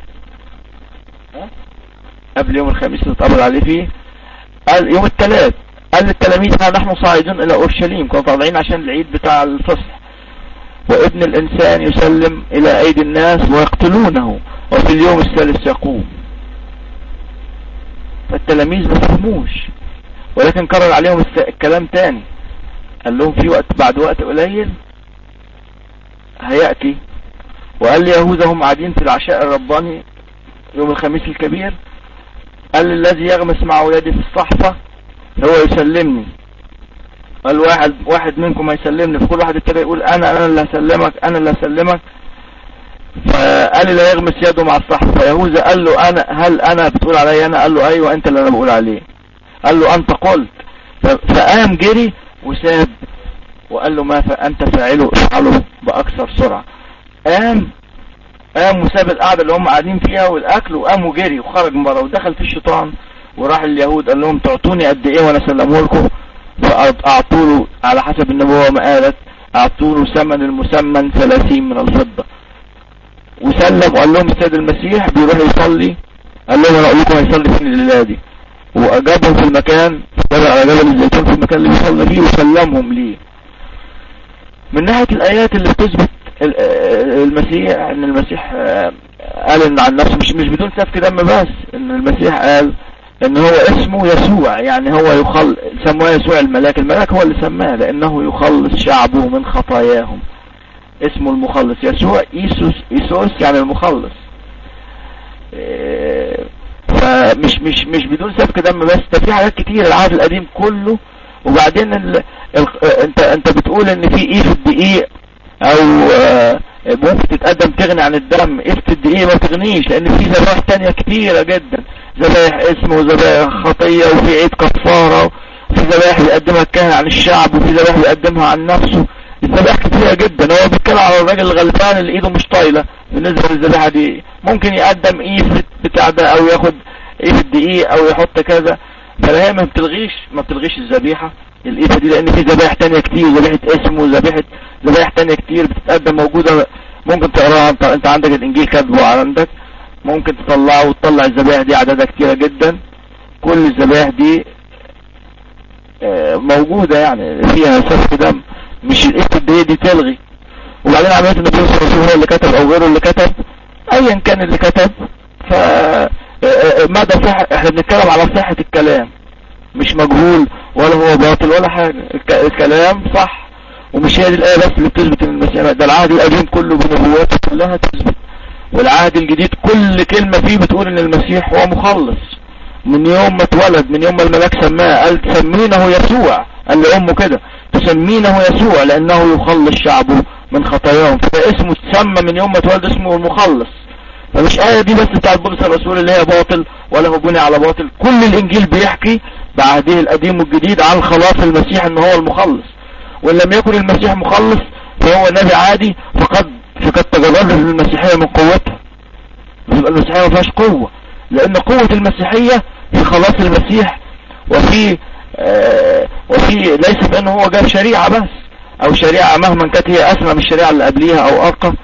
قبل يوم الخميس اللي اتقبض عليه فيه قال يوم الثلاث قال للتلاميذ ها نحن صاعدون الى اورشليم كانوا طالعين عشان العيد بتاع الفصح وابن الإنسان يسلم إلى أيدي الناس ويقتلونه وفي اليوم الثالث يقوم فالتلاميذ ما فهموش ولكن كرر عليهم الس- الكلام تاني قال لهم في وقت بعد وقت قليل هيأتي وقال لي يهوذا هم قاعدين في العشاء الرباني يوم الخميس الكبير قال لي الذي يغمس مع يدي في الصحفة هو يسلمني قال واحد واحد منكم هيسلمني فكل واحد ابتدى يقول انا انا اللي هسلمك انا اللي هسلمك فقال لي لا يغمس يده مع الصحفة فيهوذا قال له انا هل انا بتقول علي انا قال له ايوه انت اللي انا بقول عليه قال له انت قلت ف- فقام جري وساب وقال له ما فانت فاعله افعله باكثر سرعة قام قام وساب القعدة اللي هم قاعدين فيها والاكل وقام وجري وخرج من بره ودخل في الشيطان وراح اليهود قال لهم تعطوني قد ايه وانا اسلمه لكم فاعطوا له على حسب النبوة ما قالت اعطوا له ثمن المسمن 30 من الفضة وسلم وقال لهم السيد المسيح بيروح يصلي قال لهم انا اقول لكم هيصلي فين الليله دي واجابهم في المكان طلع على جبل الزيتون في المكان اللي بيصلي فيه وسلمهم ليه من ناحية الآيات اللي بتثبت ال- آه، المسيح ان المسيح آه، قال ان عن نفسه مش مش بدون سفك دم بس ان المسيح قال ان هو اسمه يسوع يعني هو يخل سماه يسوع الملاك الملاك هو اللي سماه لانه يخلص شعبه من خطاياهم اسمه المخلص يسوع ايسوس ايسوس يعني المخلص إيه، فمش مش مش بدون سفك دم بس ده في حاجات كتير العهد القديم كله وبعدين ال... ال... انت انت بتقول ان في ايه في الدقيق او آه، ممكن تتقدم تغني عن الدم ايه في الدقيق ما تغنيش لان في ذبائح تانية كتيرة جدا ذبائح اسم وذبائح خطية وفي عيد كفارة وفي ذبائح بيقدمها الكاهن عن الشعب وفي ذبائح بيقدمها عن نفسه الذبائح كتيرة جدا هو بيتكلم على الراجل الغلبان اللي ايده مش طايلة بالنسبة للذبيحة دي ممكن يقدم ايه في بتاع ده او ياخد ايه في الدقيق او يحط كذا فهي ما بتلغيش ما بتلغيش الذبيحة الايفة دي لان في ذبائح تانية كتير ذبيحة اسم وذبيحة ذبائح تانية كتير بتتقدم موجودة ممكن تقراها انت انت عندك الانجيل كاتبه عندك ممكن تطلعه وتطلع الذبائح دي عددها كتيرة جدا كل الذبائح دي آه، موجودة يعني فيها سفك دم مش الاسم دي دي تلغي وبعدين عملية النبي صلى الله عليه وسلم هو اللي كتب او غيره اللي كتب ايا كان اللي كتب ف آه، آه، مدى صح احنا بنتكلم على صحة الكلام مش مجهول ولا هو باطل ولا حاجة الك- الكلام صح ومش هي دي الآية بس اللي بتثبت ان المسيح ده العهد القديم كله بنبواته كلها تثبت والعهد الجديد كل كلمة فيه بتقول ان المسيح هو مخلص من يوم ما اتولد من يوم ما الملاك سماه قال تسمينه يسوع قال لأمه كده تسمينه يسوع لأنه يخلص شعبه من خطاياهم فاسمه تسمى من يوم ما اتولد اسمه المخلص فمش آية دي بس بتاعت بولس الرسول اللي هي باطل ولا هو بني على باطل كل الإنجيل بيحكي بعهده القديم والجديد عن خلاص المسيح ان هو المخلص وإن لم يكن المسيح مخلص فهو نبي عادي فقد فقد تجرد المسيحية من قوتها يبقى المسيحية ما فيهاش قوة لأن قوة المسيحية في خلاص المسيح وفي آه وفي ليس في انه هو جاب شريعة بس او شريعة مهما كانت هي اسمى من الشريعة اللي قبليها او ارقى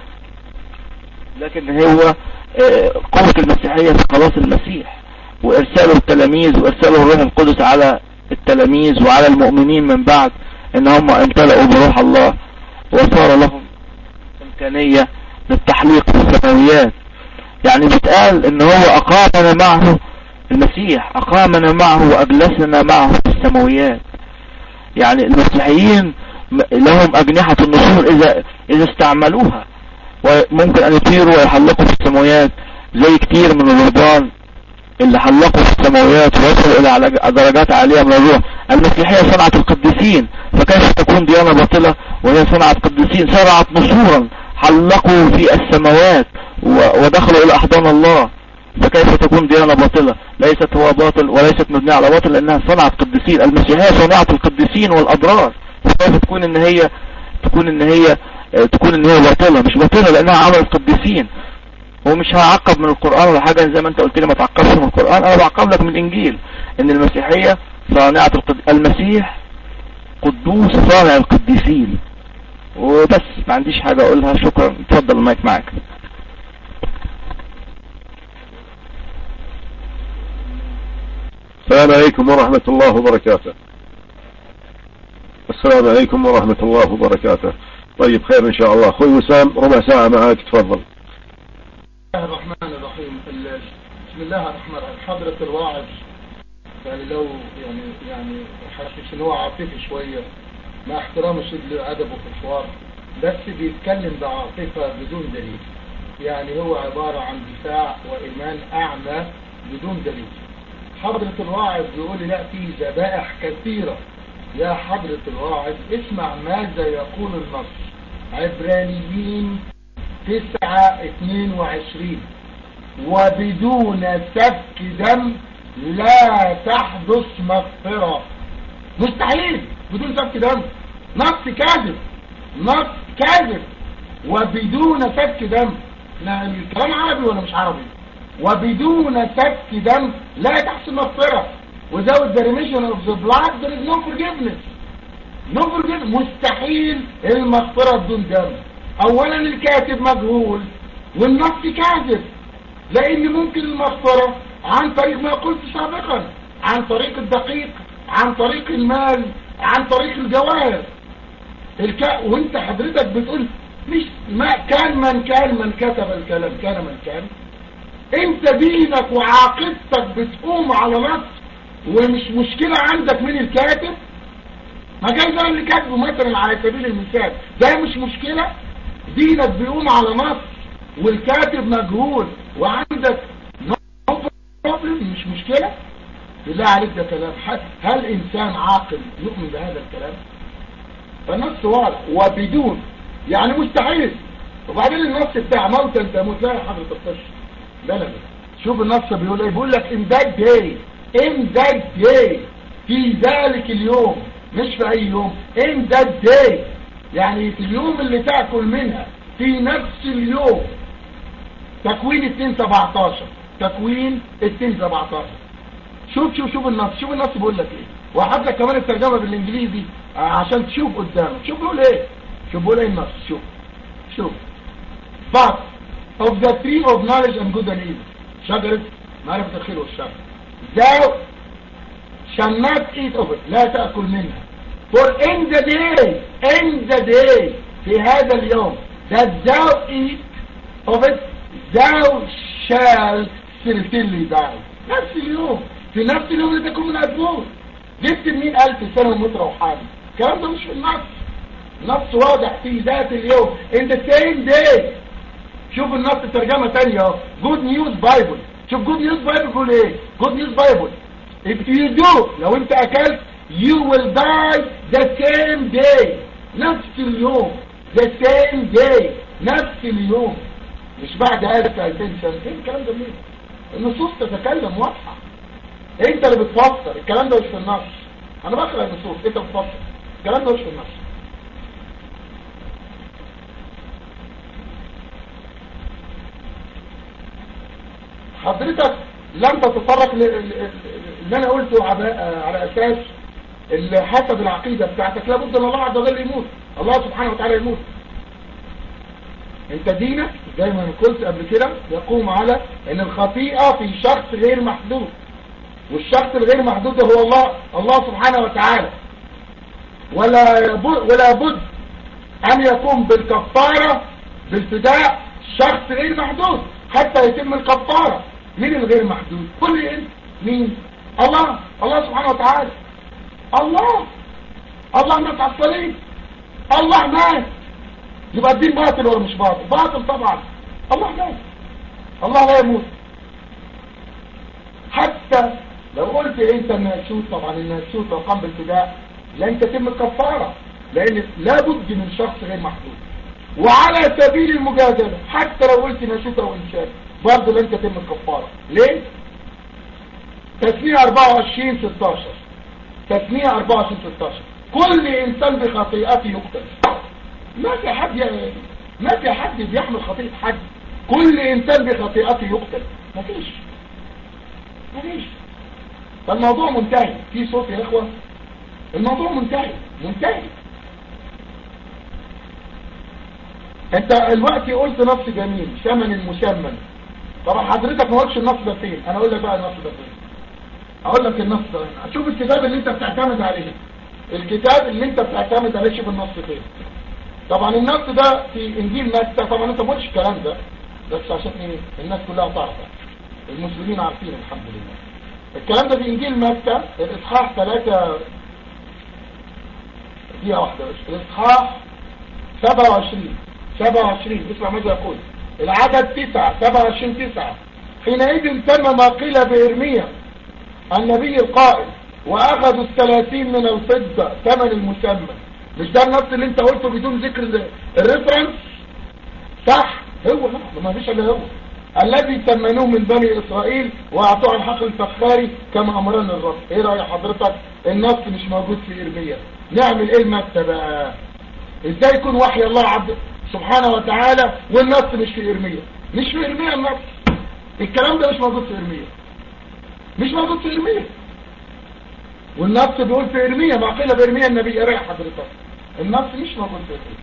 لكن هو آه قوة المسيحية في خلاص المسيح وارساله التلاميذ وارساله الروح القدس على التلاميذ وعلى المؤمنين من بعد ان هم امتلأوا بروح الله وصار لهم امكانية للتحليق في السماويات يعني بيتقال ان هو اقامنا معه المسيح اقامنا معه واجلسنا معه في السماويات يعني المسيحيين لهم اجنحة النصور اذا اذا استعملوها وممكن ان يطيروا ويحلقوا في السماويات زي كتير من الرهبان اللي حلقوا في السماويات ووصلوا الى على درجات عالية من الروح المسيحية صنعت القديسين فكيف تكون ديانة باطلة وهي صنعت قديسين صنعت نصورا حلقوا في السماوات ودخلوا الى احضان الله فكيف تكون ديانة باطلة ليست هو باطل وليست مبنية على باطل لانها صنعت قديسين المسيحية صنعت القديسين والابرار فكيف تكون ان هي تكون ان هي تكون ان هي باطلة مش باطلة لانها عملت قديسين ومش هعقب من القرآن ولا حاجة زي ما انت قلت لي ما تعقبش من القرآن انا بعقب لك من الانجيل ان المسيحية صانعة القد... المسيح قدوس صانع القديسين وبس ما عنديش حاجة اقولها شكرا اتفضل المايك معاك السلام عليكم ورحمة الله وبركاته السلام عليكم ورحمة الله وبركاته طيب خير ان شاء الله اخوي وسام ربع ساعة معاك تفضل بسم الله الرحمن الرحيم ال- بسم الله الرحمن الرحيم حضرة الواعظ يعني لو يعني يعني حاسس ان هو عاطفي شوية مع احترام الشد لأدبه في الحوار بس بيتكلم بعاطفة بدون دليل يعني هو عبارة عن دفاع وإيمان أعمى بدون دليل حضرة الواعظ بيقول لي لا في ذبائح كثيرة يا حضرة الواعظ اسمع ماذا يقول النص عبرانيين تسعة اتنين وعشرين وبدون سفك دم لا تحدث مغفرة مستحيل بدون سفك دم نص كاذب نص كاذب وبدون سفك دم لا الكلام عربي ولا مش عربي وبدون سفك دم لا تحصل مغفرة without the remission of the blood there is no forgiveness no forgiveness مستحيل المغفرة بدون دم اولا الكاتب مجهول والنص كاذب لان ممكن المغفرة عن طريق ما قلت سابقا عن طريق الدقيق عن طريق المال عن طريق الجواهر الك... وانت حضرتك بتقول مش ما كان من كان من كتب الكلام كان من كان انت دينك وعاقدتك بتقوم على نص ومش مشكلة عندك من الكاتب ما كان ده اللي كاتبه مثلا على سبيل المثال ده مش مشكلة دينك بيقوم على نص والكاتب مجهول وعندك no problem مش مشكلة بالله عليك ده كلام هل, هل انسان عاقل يؤمن بهذا الكلام فالنص واضح وبدون يعني مستحيل وبعدين النص بتاع موتا تموت لا يا حضرة الطش لا لا لا شوف النص بيقول ايه بيقول لك in that day in that day في ذلك اليوم مش في اي يوم in that day يعني في اليوم اللي تأكل منها في نفس اليوم تكوين 2 17 تكوين 2 17 شوف شوف شوف النص شوف النص بيقول لك ايه وهحط لك كمان الترجمه بالانجليزي عشان تشوف قدامك شوف بيقول ايه شوف بيقول ايه النص شوف شوف but of the tree of knowledge and good and evil شجرة معرفة الخير والشر thou shall not eat of it لا تأكل منها for in the day in the day في هذا اليوم that thou eat of it thou shall certainly die نفس اليوم في نفس اليوم اللي تكون من أدبور جبت مين ألف سنة ومتر وحالي الكلام ده مش في النص النص واضح في ذات اليوم in the same day شوف النص ترجمة تانية اهو good news bible شوف good news bible بيقول ايه good news bible if you do لو انت اكلت you will die the same day نفس اليوم the same day نفس اليوم مش بعد 1000 2000 سنة ايه الكلام ده مين النصوص تتكلم واضحة انت اللي بتفسر الكلام ده مش في النص انا بقرا النصوص انت بتفسر الكلام ده مش في النص حضرتك لم تتطرق ل- ل- ل- اللي انا قلته على على اساس اللي حسب العقيدة بتاعتك لابد ان الله عز وجل يموت الله سبحانه وتعالى يموت انت دينك زي ما قلت قبل كده يقوم على ان الخطيئة في شخص غير محدود والشخص الغير محدود ده هو الله الله سبحانه وتعالى ولا يبد ولا بد ان يقوم بالكفارة بالفداء شخص غير محدود حتى يتم الكفارة مين الغير محدود كل انت مين الله الله سبحانه وتعالى الله الله مات على الصليب الله مات يبقى الدين باطل ولا مش باطل باطل طبعا الله مات الله لا يموت حتى لو قلت انت الناسوت طبعا الناسوت لو قام بالفداء لن تتم الكفارة لان لابد من شخص غير محدود وعلى سبيل المجادلة حتى لو قلت ناسوت او انسان برضه لن تتم الكفارة ليه تسمية 24 16 تسمية 24 16 كل انسان بخطيئته يقتل ما في حد ي- ما في حد بيحمل خطيئة حد كل انسان بخطيئته يقتل مفيش مفيش فالموضوع منتهي في صوت يا اخوة الموضوع منتهي منتهي انت الوقت قلت نص جميل ثمن المسمن طبعا حضرتك ما قلتش النص ده فين انا اقول لك بقى النص ده فين اقول لك النص ده فين. شوف الكتاب اللي انت بتعتمد عليه الكتاب اللي انت بتعتمد عليه شوف النص فين طبعا النص ده في انجيل متى طبعا انت ما قلتش الكلام ده بس عشان ايه الناس كلها تعرف المسلمين عارفين الحمد لله الكلام ده في انجيل متى الاصحاح 3 دقيقه واحده بس الاصحاح 27 27 اسمع ماذا يقول العدد 9 27 9 حينئذ تم ما قيل بإرميا النبي القائل واخذوا الثلاثين من الفضة ثمن المسمى مش ده النص اللي انت قلته بدون ذكر ال- الريفرنس صح هو لا ما فيش الا هو الذي ثمنوه من بني اسرائيل واعطوه الحق الفخاري كما امرنا الرب ايه راي حضرتك النص مش موجود في ارميا نعمل ايه المكتب بقى ازاي يكون وحي الله عبد سبحانه وتعالى والنص مش في ارميا مش في ارميا النص الكلام ده مش موجود في ارميا مش موجود في ارميا والنص بيقول في ارميا ما قيل بارميا النبي اريح حضرتك النص مش موجود في ارميا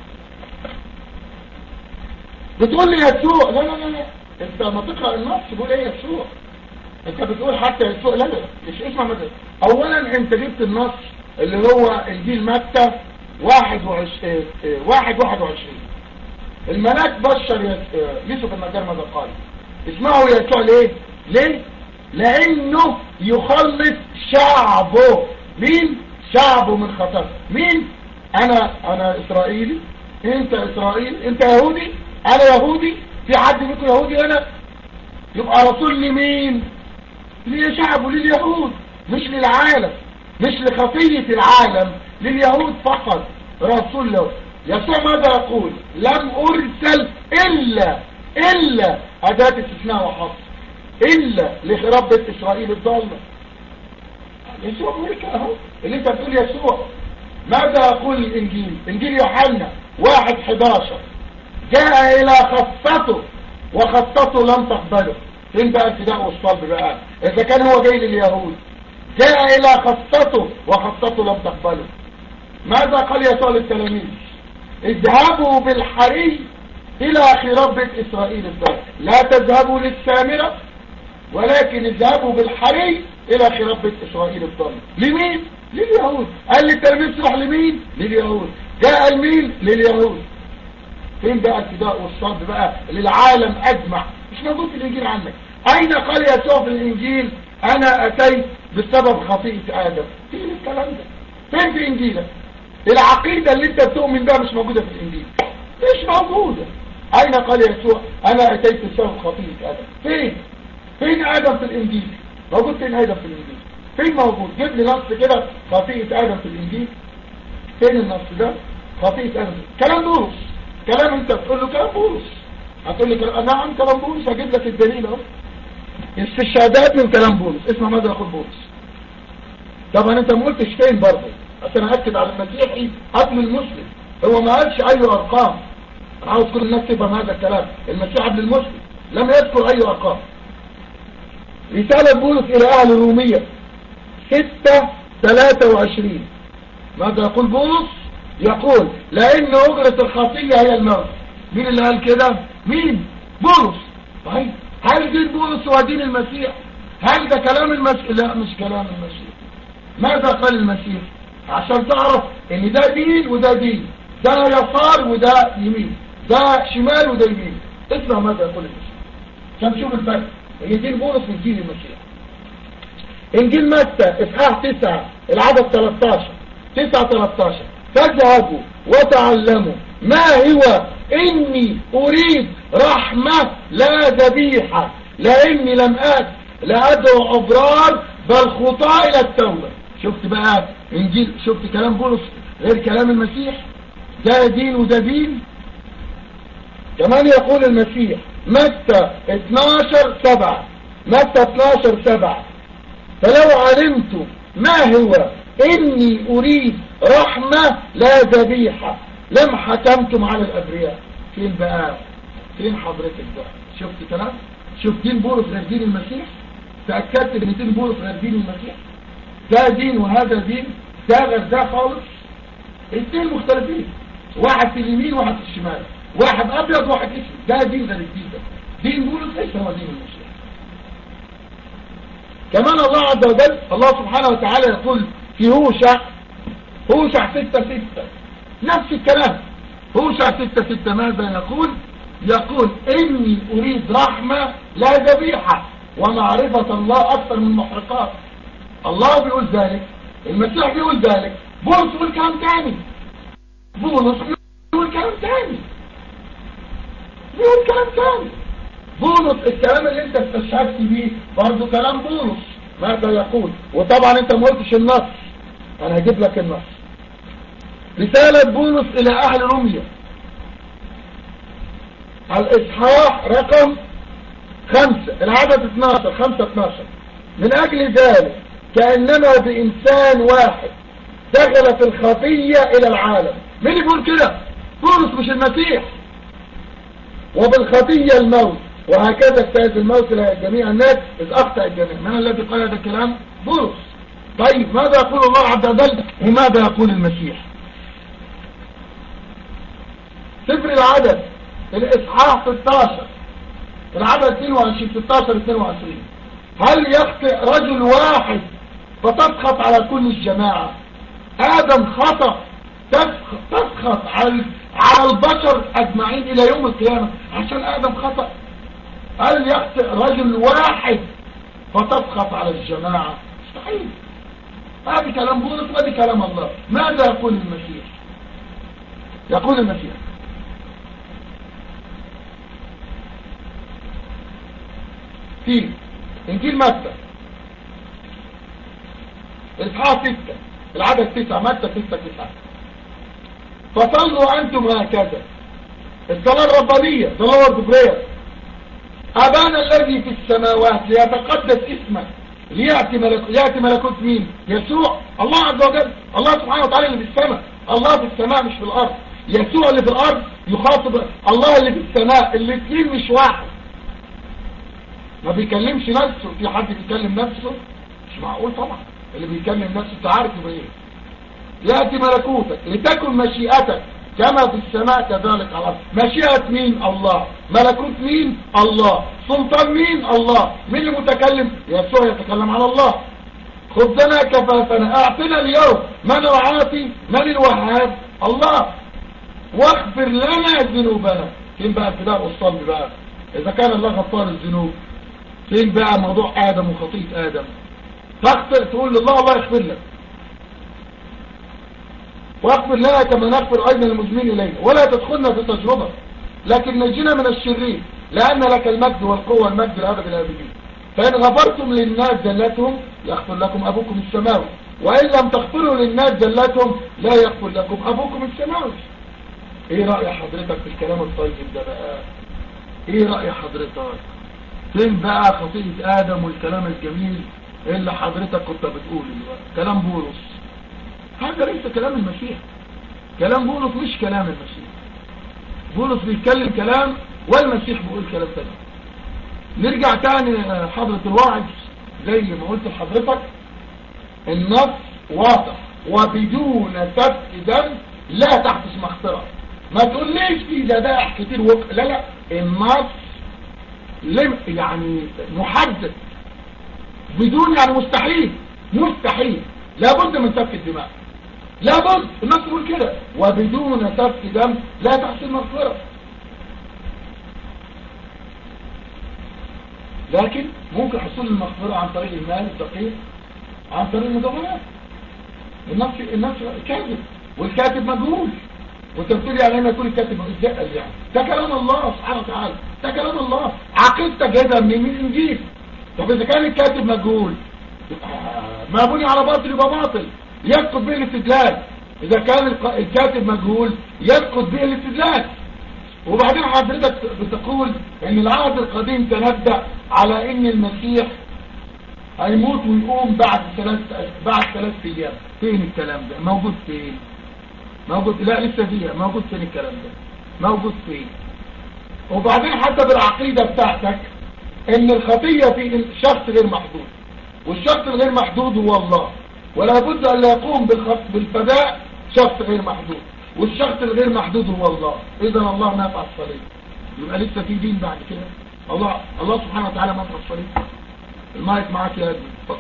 بتقول لي يسوع لا لا لا لا انت لما تقرا النص بيقول ايه يسوع انت بتقول حتى يسوع لا لا مش اسمع مثلا اولا انت جبت النص اللي هو انجيل متى واحد وعشرين واحد واحد وعشرين الملاك بشر يس- يوسف النجار ماذا قال اسمعوا يسوع ليه ليه لانه يخلص شعبه مين شعبه من خطر مين انا انا اسرائيلي انت اسرائيلي انت يهودي انا يهودي في حد منكم يهودي هنا يبقى رسول لمين لشعبه لليهود مش للعالم مش لخطية العالم لليهود فقط رسول له يسوع ماذا يقول لم ارسل الا الا اداة استثناء وحصر الا لخراب بيت اسرائيل الضالة يسوع بيقول كده اهو اللي انت بتقول يسوع ماذا يقول الانجيل انجيل يوحنا واحد 11 جاء الى خطته وخطته لم تقبله فين بقى الفداء والصلب بقى اذا كان هو جاي لليهود جاء الى خطته وخطته لم تقبله ماذا قال يسوع للتلاميذ اذهبوا بالحري الى خراب بيت اسرائيل الضال لا تذهبوا للسامرة ولكن اذهبوا بالحري الى خراب بيت اسرائيل الضال لمين لليهود قال للتلاميذ تروح لمين لليهود جاء المين لليهود فين بقى الفداء والصلب بقى للعالم اجمع مش موجود في الانجيل عنك اين قال يسوع في الانجيل انا اتيت بسبب خطيئة ادم فين الكلام ده فين في انجيلك العقيدة اللي انت بتؤمن بها مش موجودة في الانجيل مش موجودة اين قال يسوع انا اتيت بسبب خطيئة ادم فين فين ادم في الانجيل موجود فين ادم في الانجيل فين موجود جيب لي نص كده خطيئة ادم في الانجيل فين النص ده خطيئة ادم كلام بولس كلام انت بتقول له كلام بولس هتقول لي كلام نعم كلام بولس هجيب لك الدليل اهو استشهادات من كلام بولس اسمع ماذا يقول بولس طبعا انت ما قلتش فين برضه عشان اكد على المسيحي قبل المسلم هو ما قالش اي ارقام انا عاوز كل الناس تفهم هذا الكلام المسيح قبل المسلم لم يذكر اي ارقام رسالة بولس الى اهل الرومية 6 23 ماذا يقول بولس يقول لان اجرة الخطية هي الموت مين اللي قال كده مين بولس طيب هل دين بولس هو دين المسيح هل ده كلام المسيح لا مش كلام المسيح ماذا قال المسيح عشان تعرف ان ده دين وده دين ده يسار وده يمين ده شمال وده يمين اسمع ماذا يقول المسيح عشان تشوف الفرق هي دين بولس من دين المسيح انجيل متى اصحاح 9 العدد 13 9 13 فاذهبوا وتعلموا ما هو اني اريد رحمة لا ذبيحة لاني لم ات لادعو ابرار بل خطاء الى التوبة شفت بقى انجيل شفت كلام بولس غير كلام المسيح ده دين وده دين كمان يقول المسيح متى 12 7 متى 12 7 فلو علمت ما هو اني اريد رحمة لا ذبيحة لم حكمتم على الابرياء فين بقى فين حضرتك بقى شفت كلام شوف دين بولس غير دين المسيح تأكدت ان دين بولس غير دين المسيح ده دين وهذا دين ده غير ده خالص الاثنين مختلفين واحد في اليمين وواحد في الشمال واحد ابيض وواحد اسود ده دين غير الدين ده دين بولس ليس هو دين المسيح كمان الله عز وجل الله سبحانه وتعالى يقول في هوشع هوشع ستة ستة نفس الكلام هوشع ستة ستة ماذا يقول يقول إني أريد رحمة لا ذبيحة ومعرفة الله أكثر من محرقات الله بيقول ذلك المسيح بيقول ذلك بولس بيقول كلام تاني بولس بيقول كلام تاني بيقول كلام تاني بولس الكلام اللي انت استشهدت بيه برضه كلام بولس ماذا يقول وطبعا انت ما قلتش النص انا هجيب لك النص رسالة بولس الى اهل روميا الاصحاح رقم خمسة العدد 12 خمسة 12 من اجل ذلك كأننا بإنسان واحد دخل في الخطية إلى العالم مين يقول كده بولس مش المسيح وبالخطية الموت وهكذا اجتاز الموت لجميع الناس إذ أخطأ الجميع من الذي قال هذا الكلام بولس طيب ماذا يقول الله عز وجل وماذا يقول المسيح سفر العدد الإصحاح 16 العدد 22 16 22 هل يخطئ رجل واحد فتسخط على كل الجماعة آدم خطأ تسخط على على البشر أجمعين إلى يوم القيامة عشان آدم خطأ هل يخطئ رجل واحد فتسخط على الجماعة مستحيل هذا كلام بولس وهذا كلام الله ماذا يقول المسيح يقول المسيح في انجيل متى اصحاح 6 العدد 9 متى 6 9 فصلوا انتم هكذا الصلاه الربانيه the Lord's prayer ابانا الذي في السماوات ليتقدس اسمك ليأتي ملكوت يأتي ملكوت مين يسوع الله عز وجل الله سبحانه وتعالى اللي في السماء الله في السماء مش في الارض يسوع اللي في الارض يخاطب الله اللي في السماء الاثنين مش واحد ما بيكلمش نفسه في حد بيكلم نفسه مش معقول طبعا اللي بيكلم نفسه انت عارف يبقى ايه ياتي ملكوتك لتكن مشيئتك كما في السماء كذلك على الارض مشيئه مين الله ملكوت مين الله سلطان مين الله مين اللي متكلم يسوع يتكلم على الله خبزنا كفافنا اعطنا اليوم من العاطي من الوهاب الله واغفر لنا ذنوبنا فين بقى الفداء والصلب بقى اذا كان الله غفار الذنوب فين بقى موضوع ادم وخطيئه ادم تخطئ تقول لله الله يغفر لك واغفر لنا كما نغفر ايضا المسلمين الينا ولا تدخلنا في تجربه لكن نجينا من الشرير لان لك المجد والقوه والمجد لابد الابدين فان غفرتم للناس زلتهم يغفر لكم ابوكم السماوي وان لم تغفروا للناس زلتهم لا يغفر لكم ابوكم السماوي ايه راي حضرتك في الكلام الطيب ده بقى ايه راي حضرتك فين بقى خطيئه ادم والكلام الجميل اللي حضرتك كنت بتقوله دلوقتي كلام بولس هذا ليس كلام المسيح كلام بولس مش كلام المسيح بولس بيتكلم كلام والمسيح بيقول كلام تاني نرجع تاني حضرة الواعظ زي ما قلت لحضرتك النص واضح وبدون سفك دم لا تحدث مغفرة ما تقوليش في ذبائح كتير وق... لا لا النص لم يعني محدد بدون يعني مستحيل مستحيل لابد من سفك الدماء لابد الناس تقول كده وبدون سفك دم لا تحصل مغفرة لكن ممكن حصول المغفرة عن طريق المال الدقيق عن طريق المدونات النفس النفس كاذب والكاتب مجهول وانت بتقول يعني لما يكون الكاتب ازاي يعني ده كلام الله سبحانه وتعالى ده كلام الله عقيدتك جايبها من من الانجيل طب اذا كان الكاتب مجهول ما بني على باطل يبقى باطل يسقط به الاستدلال اذا كان الكاتب مجهول يسقط به الاستدلال وبعدين حضرتك بتقول ان العهد القديم تنبأ على ان المسيح هيموت ويقوم بعد ثلاث بعد ثلاث ايام فين الكلام ده موجود فين موجود لا لسه فيها موجود فين الكلام ده موجود فين وبعدين حتى بالعقيدة بتاعتك ان الخطية في شخص غير محدود والشخص الغير محدود هو الله ولا بد ان لا يقوم بالفداء شخص غير محدود والشخص الغير محدود هو الله اذا الله نفع الصليب يبقى لسه في دين بعد كده الله الله سبحانه وتعالى نفع الصليب المايك معاك يا ابني اتفضل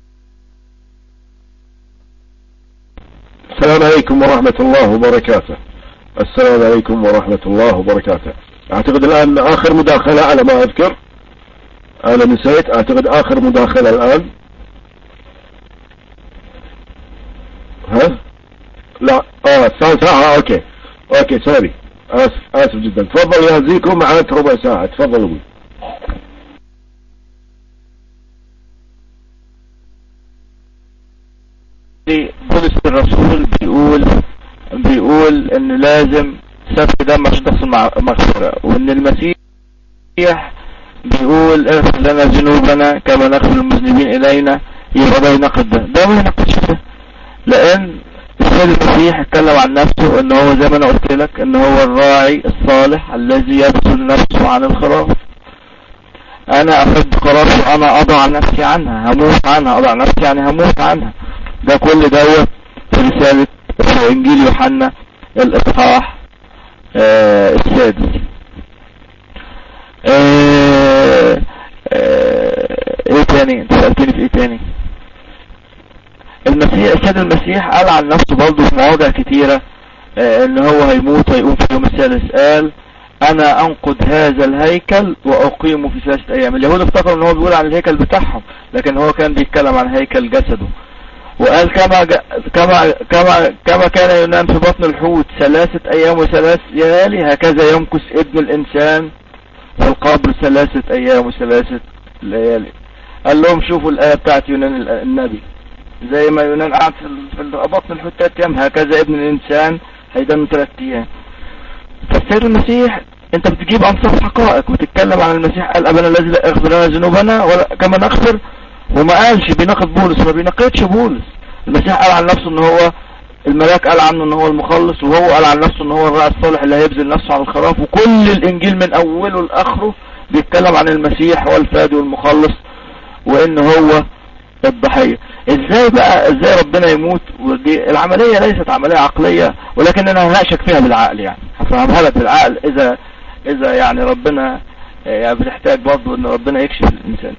السلام عليكم ورحمة الله وبركاته السلام عليكم ورحمة الله وبركاته اعتقد الان اخر مداخلة على ما اذكر انا نسيت اعتقد اخر مداخلة الان ها لا اه الساعة ساعة اوكي اوكي سوري اسف اسف جدا تفضل يا زيكو معك ربع ساعة تفضل ابوي بولس الرسول بيقول بيقول ان لازم سفك دم عشان تحصل مع- مغفرة وان المسيح بيقول اغفر لنا ذنوبنا كما نغفر المذنبين الينا يبقى ده يناقض ده ده ما يناقضش ده لان السيد المسيح اتكلم عن نفسه ان هو زي ما انا قلت لك ان هو الراعي الصالح الذي يبذل نفسه عن الخراف انا احب خرافي وانا اضع نفسي عنها هموت عنها اضع نفسي يعني هموت عنها ده كل دوت في رسالة في انجيل يوحنا الاصحاح آه السادس آه آه ايه تاني انت سألتني في ايه تاني المسيح السيد المسيح قال عن نفسه برضه في مواضع كتيرة آه ان هو هيموت ويقوم في اليوم الثالث قال انا انقض هذا الهيكل واقيمه في ثلاثة ايام اليهود افتكروا ان هو بيقول عن الهيكل بتاعهم لكن هو كان بيتكلم عن هيكل جسده وقال كما ج... كما كما كما كان ينام في بطن الحوت ثلاثة ايام وثلاث ليالي هكذا يمكث ابن الانسان في القبر ثلاثة ايام وثلاثة ليالي قال لهم شوفوا الايه بتاعت يونان ال- النبي زي ما يونان قعد في ال- في بطن الحوت ثلاث ايام هكذا ابن الانسان هيدن ثلاث ايام فالسيد المسيح انت بتجيب انصاف حقائق وتتكلم عن المسيح قال ابنا الذي لا يغفر لنا ذنوبنا ولا كما نغفر وما قالش بيناقض بولس ما بيناقضش بولس المسيح قال عن نفسه ان هو الملاك قال عنه ان هو المخلص وهو قال عن نفسه ان هو الراعي الصالح اللي هيبذل نفسه على الخراف وكل الانجيل من اوله لاخره بيتكلم عن المسيح هو الفادي والمخلص وان هو الضحية ازاي بقى ازاي ربنا يموت ودي العملية ليست عملية عقلية ولكن انا هناقشك فيها بالعقل يعني هفهمها لك بالعقل اذا اذا يعني ربنا يعني بتحتاج برضه ان ربنا يكشف الانسان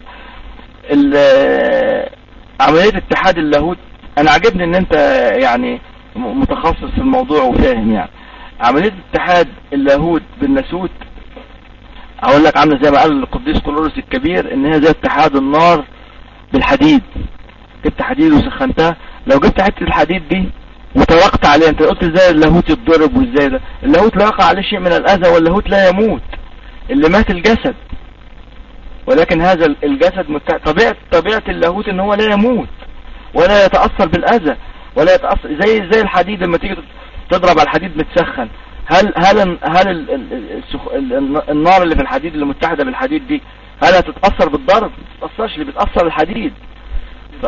ال- عملية اتحاد اللاهوت انا عجبني ان انت يعني م- متخصص في الموضوع وفاهم يعني عملية اتحاد اللاهوت بالناسوت اقول لك عامله زي ما قال القديس كلوريس الكبير ان هي زي اتحاد النار بالحديد جبت حديد وسخنتها لو جبت حته الحديد دي وطرقت عليها انت قلت ازاي اللاهوت يتضرب وازاي ده اللاهوت لا يقع عليه شيء من الاذى واللاهوت لا يموت اللي مات الجسد ولكن هذا الجسد مت... طبيعة طبيعة اللاهوت ان هو لا يموت ولا يتأثر بالاذى ولا يتأثر زي زي الحديد لما تيجي تضرب على الحديد متسخن هل هل هل ال... ال... السخ... ال... النار اللي في الحديد اللي متحدة بالحديد دي هل هتتأثر بالضرب ما تتأثرش اللي بتأثر الحديد ف...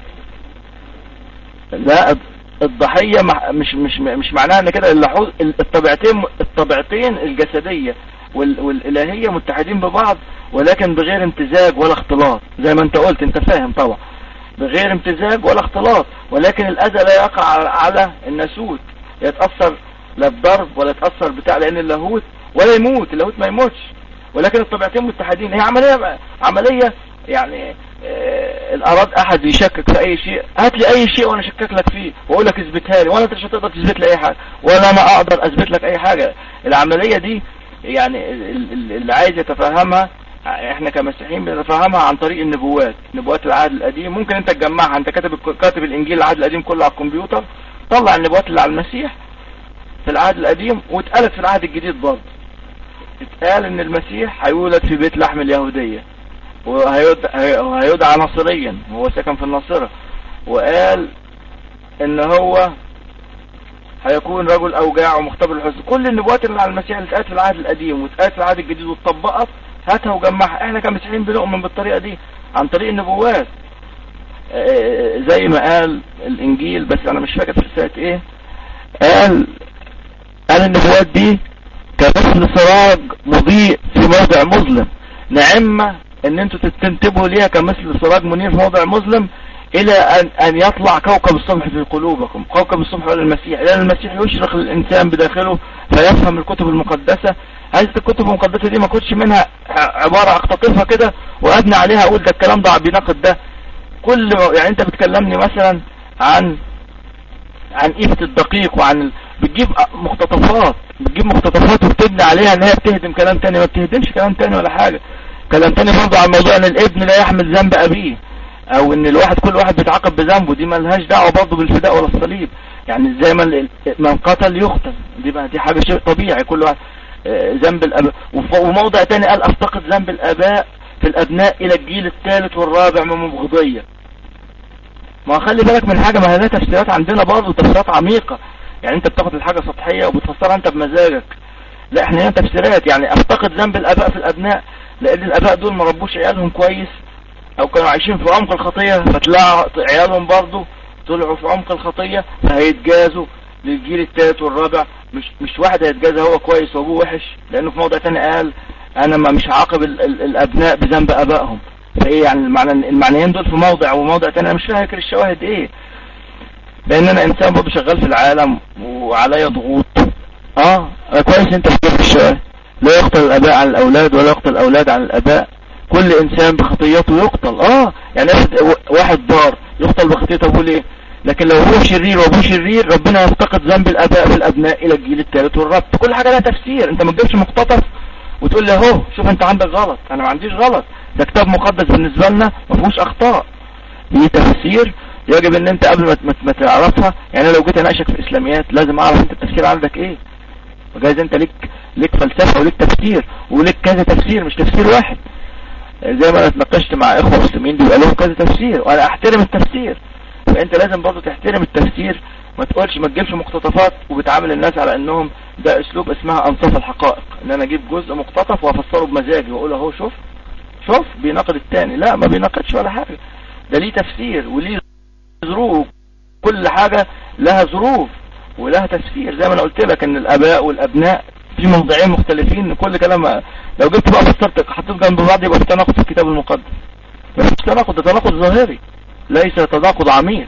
لا الضحية مش مش مش معناها ان كده اللحوظ الطبيعتين الطبيعتين الجسدية وال... والالهية متحدين ببعض ولكن بغير امتزاج ولا اختلاط زي ما انت قلت انت فاهم طبعا بغير امتزاج ولا اختلاط ولكن الاذى لا يقع على الناسوت يتأثر لا بضرب ولا يتأثر بتاع لان اللاهوت ولا يموت اللاهوت ما يموتش ولكن الطبيعتين متحدين هي عملية عملية يعني اه الاراد احد يشكك في اي شيء هات لي اي شيء وانا اشكك لك فيه واقول لك اثبتها لي وانا انت مش هتقدر تثبت لي اي حاجه ولا انا اقدر اثبت لك اي حاجه العمليه دي يعني اللي عايز يتفهمها احنا كمسيحيين بنتفهمها عن طريق النبوات نبوات العهد القديم ممكن انت تجمعها انت كاتب كاتب الانجيل العهد القديم كله على الكمبيوتر طلع النبوات اللي على المسيح في العهد القديم واتقالت في العهد الجديد برضه اتقال ان المسيح هيولد في بيت لحم اليهودية وهيدعى ناصريا وهو سكن في الناصرة وقال ان هو هيكون رجل اوجاع ومختبر الحزن كل النبوات اللي على المسيح اللي اتقالت في العهد القديم واتقالت في العهد الجديد واتطبقت هاتها وجمعها احنا كمسيحيين بنؤمن بالطريقة دي عن طريق النبوات زي ما قال الانجيل بس انا مش فاكر في رسالة ايه قال قال النبوات دي كمثل سراج مضيء في موضع مظلم نعمة ان انتوا تنتبهوا ليها كمثل سراج منير في موضع مظلم الى ان, أن يطلع كوكب الصبح في قلوبكم كوكب الصبح على المسيح لان المسيح يشرق الانسان بداخله فيفهم الكتب المقدسة هذه الكتب المقدسة دي ما كنتش منها عبارة اختطفها كده وابني عليها اقول ده الكلام ده بيناقض ده كل يعني انت بتكلمني مثلا عن عن قيمة الدقيق وعن بتجيب مقتطفات بتجيب مقتطفات وبتبني عليها ان هي بتهدم كلام تاني ما بتهدمش كلام تاني ولا حاجة كلام تاني برضه عن موضوع ان الابن لا يحمل ذنب ابيه او ان الواحد كل واحد بيتعاقب بذنبه دي ملهاش دعوة برضه بالفداء ولا الصليب يعني زي ما ال- من قتل يقتل دي بقى دي حاجة شيء طبيعي كل واحد آه، ذنب الاباء وف- وموضع تاني قال افتقد ذنب الاباء في الابناء الى الجيل الثالث والرابع من مبغضية ما خلي بالك من حاجة ما هي لها تفسيرات عندنا برضه تفسيرات عميقة يعني انت بتاخد الحاجة سطحية وبتفسرها انت بمزاجك لا احنا هنا تفسيرات يعني افتقد ذنب الاباء في الابناء لان الاباء دول ما ربوش عيالهم كويس او كانوا عايشين في عمق الخطية فطلعوا عيالهم برضه طلعوا في عمق الخطية فهيتجازوا للجيل الثالث والرابع مش مش واحد هيتجازى هو كويس وابوه وحش لانه في موضع تاني قال انا ما مش هعاقب ال- ال- الابناء بذنب ابائهم فايه يعني المعنى المعنيين دول في موضع وموضع تاني انا مش فاكر الشواهد ايه لان انا انسان برضه شغال في العالم وعليا ضغوط اه أنا كويس انت في الشواهد لا يقتل الاباء عن الاولاد ولا يقتل الاولاد عن الاباء كل انسان بخطيته يقتل اه يعني افرض واحد ضار يقتل بخطيته ابوه ليه لكن لو هو شرير وابوه شرير ربنا يفتقد ذنب الاباء في الابناء الى الجيل الثالث والرابع كل حاجه لها تفسير انت ما تجيبش مقتطف وتقول لي اهو شوف انت عندك غلط انا ما عنديش غلط ده كتاب مقدس بالنسبه لنا ما فيهوش اخطاء دي تفسير يجب ان انت قبل ما ما- ما تعرفها يعني لو جيت اناقشك في اسلاميات لازم اعرف انت التفسير عندك ايه وجايز انت ليك ليك فلسفه وليك تفسير وليك كذا تفسير مش تفسير واحد زي ما انا اتناقشت مع اخوه مسلمين بيبقى لهم كذا تفسير وانا احترم التفسير فانت لازم برضه تحترم التفسير ما تقولش ما تجيبش مقتطفات وبتعامل الناس على انهم ده اسلوب اسمها انصاف الحقائق ان انا اجيب جزء مقتطف وافسره بمزاجي واقول اهو شوف شوف بيناقض التاني لا ما بيناقضش ولا حاجة ده ليه تفسير وليه ظروف كل حاجة لها ظروف ولها تفسير زي ما انا قلت لك ان الاباء والابناء في موضعين مختلفين كل كلام لو جبت بقى فسرت حطيت جنب بعض يبقى في تناقض في الكتاب المقدس مفيش تناقض ده تناقض ظاهري ليس تناقض عميق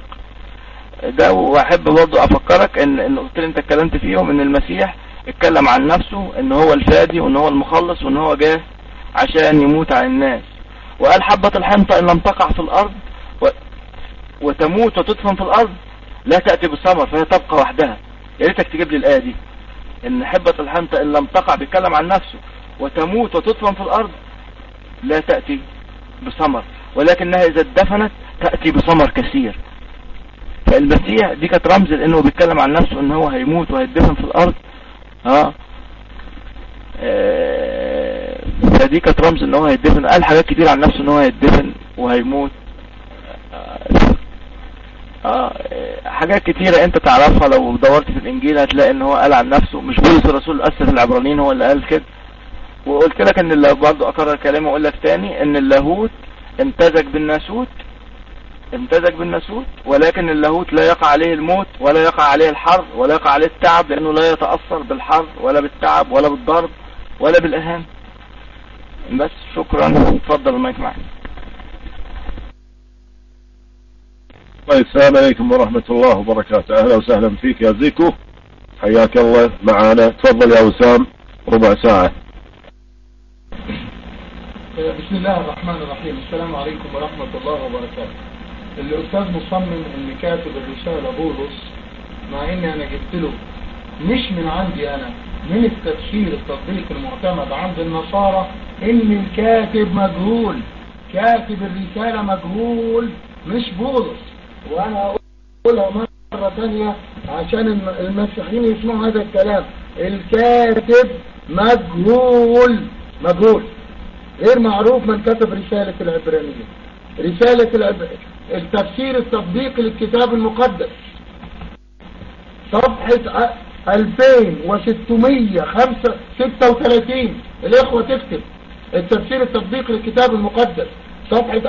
ده واحب برضه افكرك ان ان قلت لي انت اتكلمت فيهم ان المسيح اتكلم عن نفسه ان هو الفادي وان هو المخلص وان هو جاه عشان يموت عن الناس وقال حبة الحنطة ان لم تقع في الارض و... وتموت وتدفن في الارض لا تأتي بثمر فهي تبقى وحدها يا ريتك تجيب لي الآية دي ان حبة الحنطة ان لم تقع بيتكلم عن نفسه وتموت وتدفن في الارض لا تأتي بثمر ولكنها اذا اتدفنت تأتي بثمر كثير فالمسيح دي كانت رمز لانه بيتكلم عن نفسه ان هو هيموت وهيتدفن في الارض ها آه، فدي كانت رمز ان هو هيتدفن قال حاجات كتير عن نفسه ان هو هيتدفن وهيموت اه آه، حاجات كتيرة انت تعرفها لو دورت في الانجيل هتلاقي ان هو قال عن نفسه مش بولس الرسول اسف العبرانيين هو اللي قال كده وقلت لك ان اللي برضه اكرر كلامي واقول لك تاني ان اللاهوت امتزج بالناسوت امتزج بالناسوت ولكن اللاهوت لا يقع عليه الموت ولا يقع عليه الحر ولا يقع عليه التعب لانه لا يتأثر بالحر ولا بالتعب ولا بالضرب ولا بالاهانة بس شكرا اتفضل المايك معك طيب السلام عليكم ورحمة الله وبركاته أهلا وسهلا فيك يا زيكو حياك الله معانا تفضل يا وسام ربع ساعة بسم الله الرحمن الرحيم السلام عليكم ورحمة الله وبركاته الأستاذ مصمم إن كاتب الرسالة بولس مع إني أنا جبت له مش من عندي أنا من التفسير التطبيق المعتمد عند النصارى إن الكاتب مجهول كاتب الرسالة مجهول مش بولس وأنا أقولها مرة ثانية عشان الم- المسيحيين يسمعوا هذا الكلام الكاتب مجهول مجهول غير معروف من كتب رسالة العبرانية رسالة العب... التفسير التطبيقي للكتاب المقدس صفحة ع- 2636 الإخوة تكتب التفسير التطبيقي للكتاب المقدس صفحة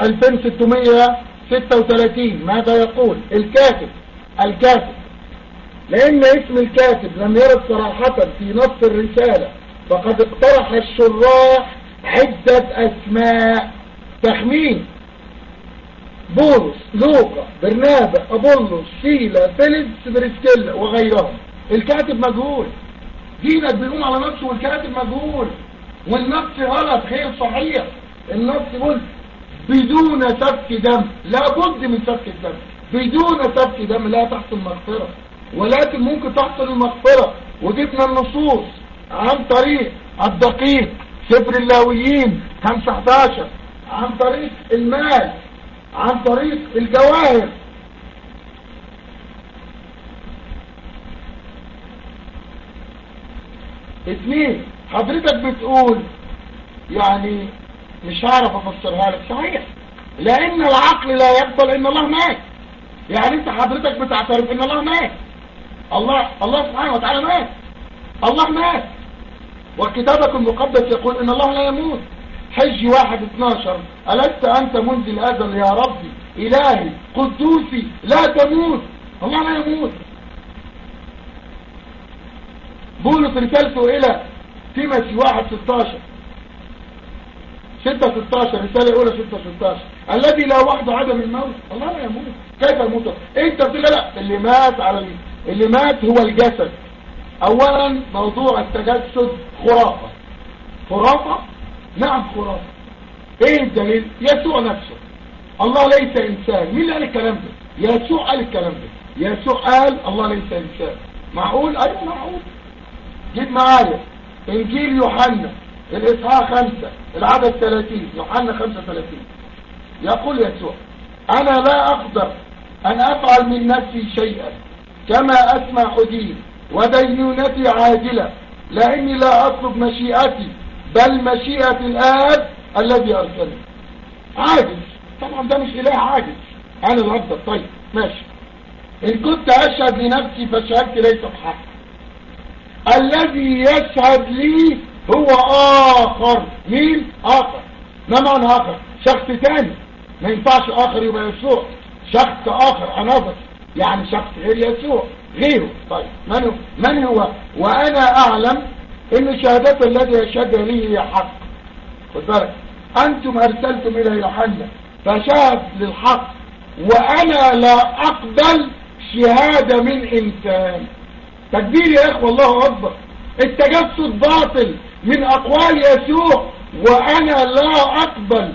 2636 ماذا يقول الكاتب الكاتب لأن اسم الكاتب لم يرد صراحة في نص الرسالة فقد اقترح الشراح عدة أسماء تخمين بولس لوقا برنابا أبولس شيلا فيليبس بريسكيلا وغيرهم الكاتب مجهول دينك بيقوم على نفسه والكاتب مجهول والنص غلط غير صحيح النص يقول بدون سفك دم لا بد من سفك الدم بدون سفك دم لا تحصل مغفرة ولكن ممكن تحصل المغفرة وجبنا النصوص عن طريق الدقيق سفر اللاويين 15 عن طريق المال عن طريق الجواهر اثنين حضرتك بتقول يعني مش هعرف افسرها لك صحيح لان العقل لا يقبل ان الله مات يعني انت حضرتك بتعترف ان الله مات الله الله سبحانه وتعالى مات الله مات وكتابك المقدس يقول ان الله لا يموت حج واحد اتناشر ألست أنت منذ الأزل يا ربي إلهي قدوسي لا تموت الله لا يموت بولس رسالته إلى تيموثي واحد ستاشر ستة ستاشر رسالة أولى ستة ستاشر الذي لا وحده عدم الموت الله لا يموت كيف يموت انت بتقول لا اللي مات على اللي مات هو الجسد اولا موضوع التجسد خرافة خرافة نعم خرافة ايه الدليل يسوع نفسه الله ليس انسان مين اللي قال الكلام ده يسوع قال الكلام ده يسوع قال الله ليس انسان معقول ايوه معقول جيب معايا انجيل يوحنا الاصحاح خمسة العدد 30 يوحنا 35 يقول يسوع انا لا اقدر ان افعل من نفسي شيئا كما اسمع حديث ودينونتي عاجلة لاني لا اطلب مشيئتي بل مشيئة الاب الذي ارسلني عاجز طبعا ده مش اله عاجز انا اللي افضل طيب ماشي ان كنت اشهد لنفسي فشهادتي ليس بحق الذي يشهد لي هو اخر مين اخر ما معنى اخر شخص تاني ما ينفعش اخر يبقى يسوع شخص اخر انظر يعني شخص غير يسوع غيره طيب من هو, من هو وانا اعلم ان شهادة الذي يشهد لي هي حق خد بالك انتم ارسلتم الى يوحنا فشهد للحق وانا لا اقبل شهادة من انسان تكبير يا اخوة الله اكبر التجسد باطل من اقوال يسوع وانا لا اقبل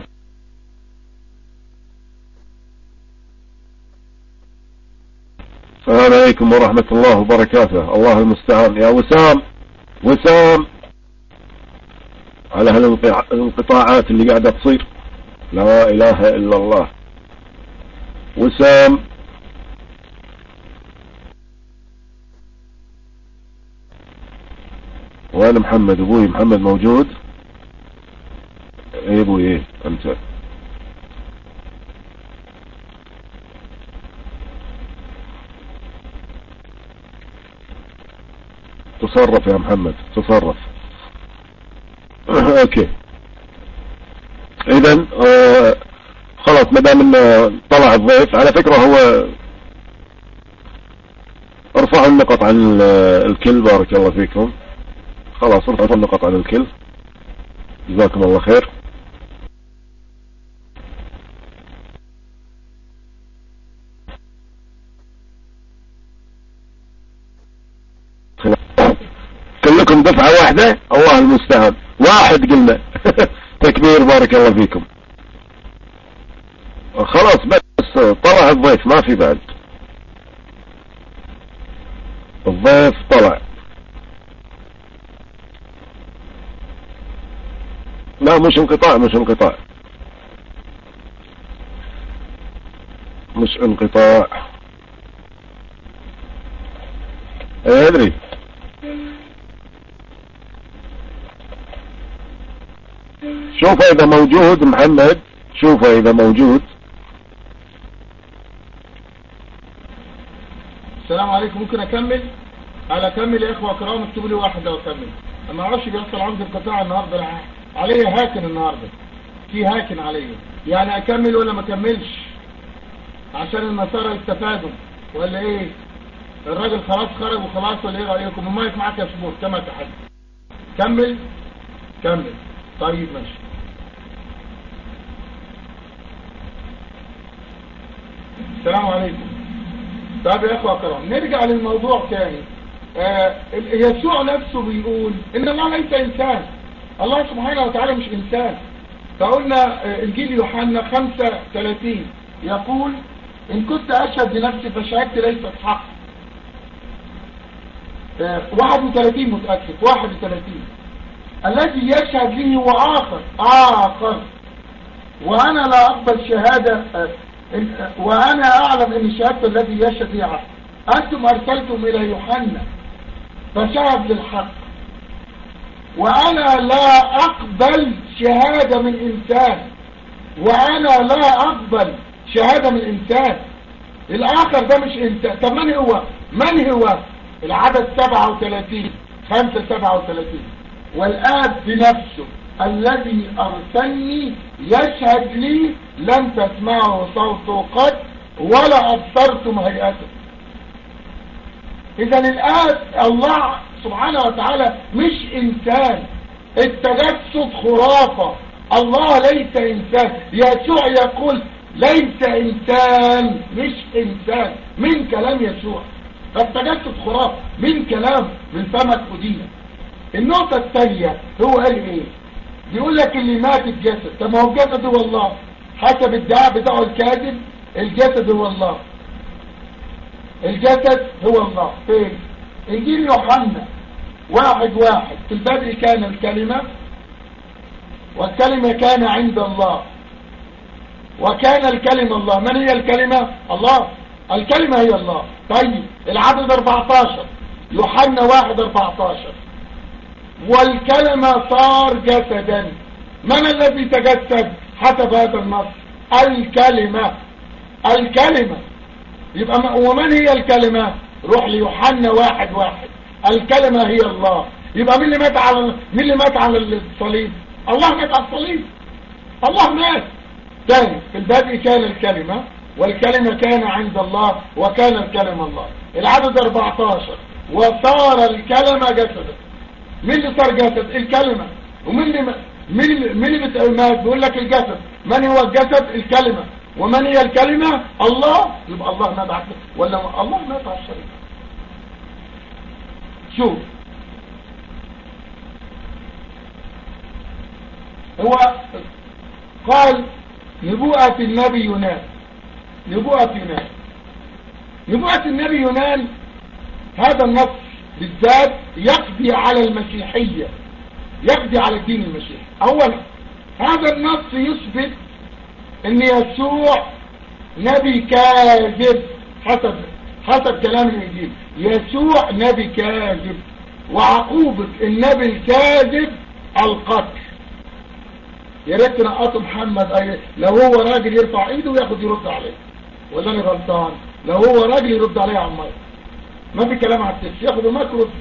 السلام عليكم ورحمة الله وبركاته الله المستعان يا وسام وسام على هالانقطاعات اللي قاعدة تصير لا اله الا الله وسام وانا محمد ابوي محمد موجود ايه ابوي ايه انت تصرف يا محمد تصرف اوكي اذا آه خلاص ما دام انه طلع الضيف على فكرة هو ارفعوا النقط عن الكل بارك الله فيكم خلاص ارفعوا النقط عن الكل جزاكم الله خير كلكم دفعة واحدة الله المستعان واحد قلنا تكبير بارك الله فيكم خلاص بس طلع الضيف ما في بعد الضيف طلع لا مش انقطاع مش انقطاع مش انقطاع ايه ادري شوفه اذا موجود محمد شوفه اذا موجود السلام عليكم ممكن اكمل على اكمل يا اخوة كرام اكتبوا لي واحدة واكمل اما اعرفش بيحصل عندي انقطاع النهاردة عليا هاكن النهاردة في هاكن عليا يعني اكمل ولا ما اكملش عشان النصارى يستفادوا ولا ايه الراجل خلاص خرج وخلاص ولا ايه رايكم المايك معاك يا سبور كما تحدث كمل كمل طيب ماشي السلام عليكم طيب يا اخوة كرام نرجع للموضوع تاني آه يسوع نفسه بيقول ان الله ليس انسان الله سبحانه وتعالى مش انسان فقلنا آه انجيل يوحنا 35 يقول ان كنت اشهد لنفسي فشهادتي ليست حق آه، 31 متأكد 31 الذي يشهد لي هو آخر آخر وأنا لا أقبل شهادة آه، إن- آه، وأنا أعلم أن الشهادة الذي يشهد لي عقل أنتم أرسلتم إلى يوحنا فشهد للحق وأنا لا أقبل شهادة من إنسان وأنا لا أقبل شهادة من إنسان الآخر ده مش إنسان طب من هو من هو العدد 37 5 37 والآب بنفسه الذي أرسلني يشهد لي لم تسمعوا صوته قد ولا أبصرتم هيئته إذا الآب الله سبحانه وتعالى مش إنسان التجسد خرافة الله ليس إنسان يسوع يقول ليس إنسان مش إنسان من كلام يسوع فالتجسد خرافة من كلام من فمك ودينك النقطة الثانية هو قال ايه بيقول لك اللي مات الجسد طب ما هو الجسد هو الله حسب الدعاء بتاعه الكاذب الجسد هو الله الجسد هو الله فين انجيل يوحنا واحد واحد في البدء كان الكلمة والكلمة كان عند الله وكان الكلمة الله من هي الكلمة الله الكلمة هي الله طيب العدد 14 يوحنا واحد 14 والكلمة صار جسدا من الذي تجسد حسب هذا النص الكلمة الكلمة يبقى م- ومن هي الكلمة روح ليوحنا واحد واحد الكلمة هي الله يبقى مين اللي مات على مين اللي مات على الصليب الله مات على الصليب الله مات تاني في البدء كان الكلمة والكلمة كان عند الله وكان الكلمة الله العدد 14 وصار الكلمة جسدا مين اللي صار جسد الكلمة ومين اللي مين اللي مين اللي بت- مات بيقول لك الجسد من هو الجسد الكلمة ومن هي الكلمة الله يبقى الله مات على ولا الله مات على الشريك شوف هو قال نبوءة النبي يونان نبوءة يونان نبوءة النبي يونان هذا النص بالذات يقضي على المسيحية يقضي على الدين المسيحي اولا هذا النص يثبت ان يسوع نبي كاذب حسب حسب كلام الانجيل يسوع نبي كاذب وعقوبة النبي الكاذب القتل يا ريت نقطه محمد أي لو هو راجل يرفع ايده وياخد يرد عليه ولا انا غلطان لو هو راجل يرد عليه يا عمار ما في كلام على التكس ياخد المايك ويرد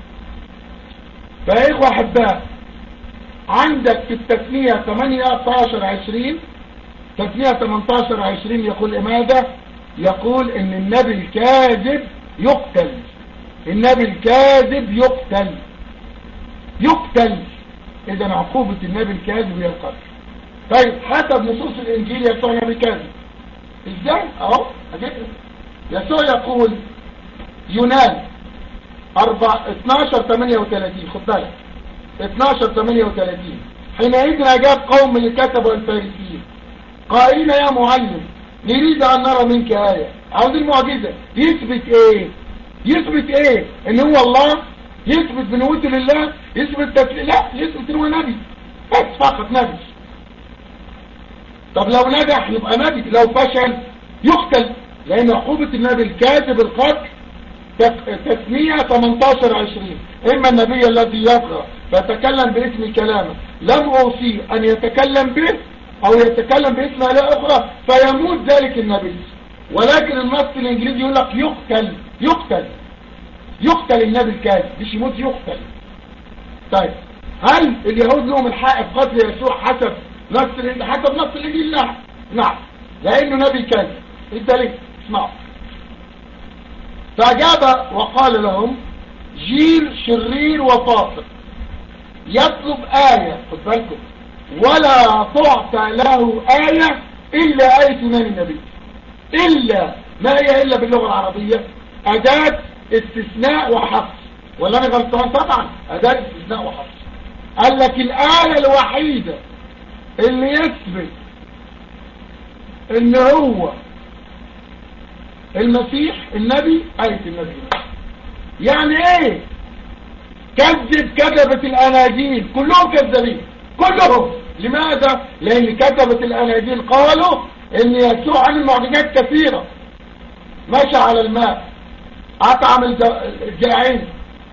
فيا اخوة احباء عندك في التثنية 18 20 تثنية 18 20 يقول ماذا يقول ان النبي الكاذب يقتل النبي الكاذب يقتل يقتل اذا عقوبة النبي الكاذب هي القتل طيب حسب نصوص الانجيل يسوع نبي كاذب ازاي اهو اجيب يسوع يقول يونان 4 12 38 خد بالك 12 38 حينئذ اجاب قوم من الكتب والفارسيين قائلين يا معلم نريد ان نرى منك آية عاوزين معجزة يثبت ايه يثبت ايه ان هو الله يثبت بنوته لله يثبت تفليل لا يثبت ان هو نبي بس فقط نبي طب لو نجح يبقى نبي لو فشل يقتل لان عقوبة النبي الكاذب القتل تسمية 18 20 اما النبي الذي يطغى فيتكلم باسم كلامه لم اوصيه ان يتكلم به او يتكلم باسم اله اخرى فيموت ذلك النبي ولكن النص الانجليزي يقول لك يقتل يقتل يقتل النبي الكاذب مش يموت يقتل طيب هل اليهود لهم الحق في قتل يسوع حسب نص الانجيل حسب نص الانجيل لا نعم لانه نبي كاذب الدليل اسمعوا فأجاب وقال لهم جيل شرير وفاسق يطلب آية خد بالكم ولا تعطى له آية إلا آية من النبي إلا ما هي إلا باللغة العربية أداة استثناء وحفظ ولا أنا غلطان طبعا أداة استثناء وحفظ قال لك الآية الوحيدة اللي يثبت ان هو المسيح النبي آية النبي يعني ايه كذب كذبة الاناجيل كلهم كذابين كلهم لماذا لان كذبة الاناجيل قالوا ان يسوع عمل معجزات كثيرة مشى على الماء اطعم الجائعين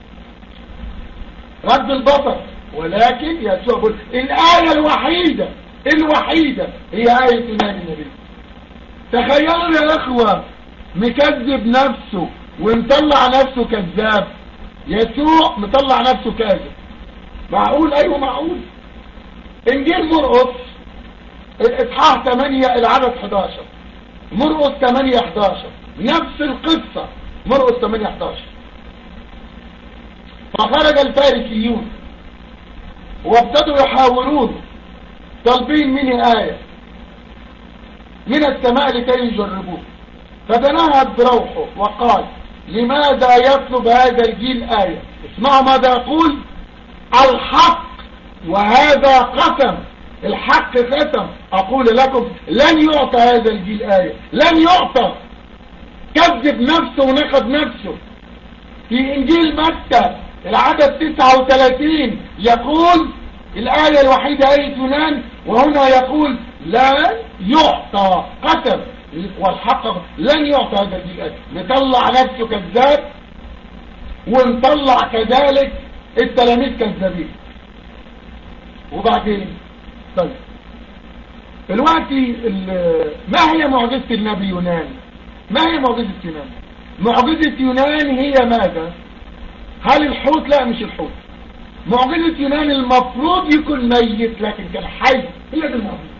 رد البصر ولكن يسوع يقول الآية الوحيدة الوحيدة هي آية إيمان النبي تخيلوا يا إخوة مكذب نفسه ومطلع نفسه كذاب يسوع مطلع نفسه كاذب معقول أيوه معقول إنجيل مرقص الإصحاح 8 العدد 11 مرقص 8 11 نفس القصة مرقص 8 11 فخرج الفارسيون وابتدوا يحاولون طالبين مني آية من السماء لكي يجربوه فتنهد بروحه وقال لماذا يطلب هذا الجيل آية اسمعوا ماذا يقول الحق وهذا قسم الحق قسم أقول لكم لن يعطى هذا الجيل آية لن يعطى كذب نفسه ونقد نفسه في إنجيل متى العدد 39 يقول الآية الوحيدة آية يونان وهنا يقول لا يعطى قسم والحق لن يعطى هذا الجيل نطلع نفسه كذاب ونطلع كذلك التلاميذ كذابين وبعدين طيب دلوقتي ما هي معجزة النبي يونان ما هي معجزة يونان معجزة يونان هي ماذا هل الحوت لا مش الحوت معجزة يونان المفروض يكون ميت لكن كان حي هي دي المعجزة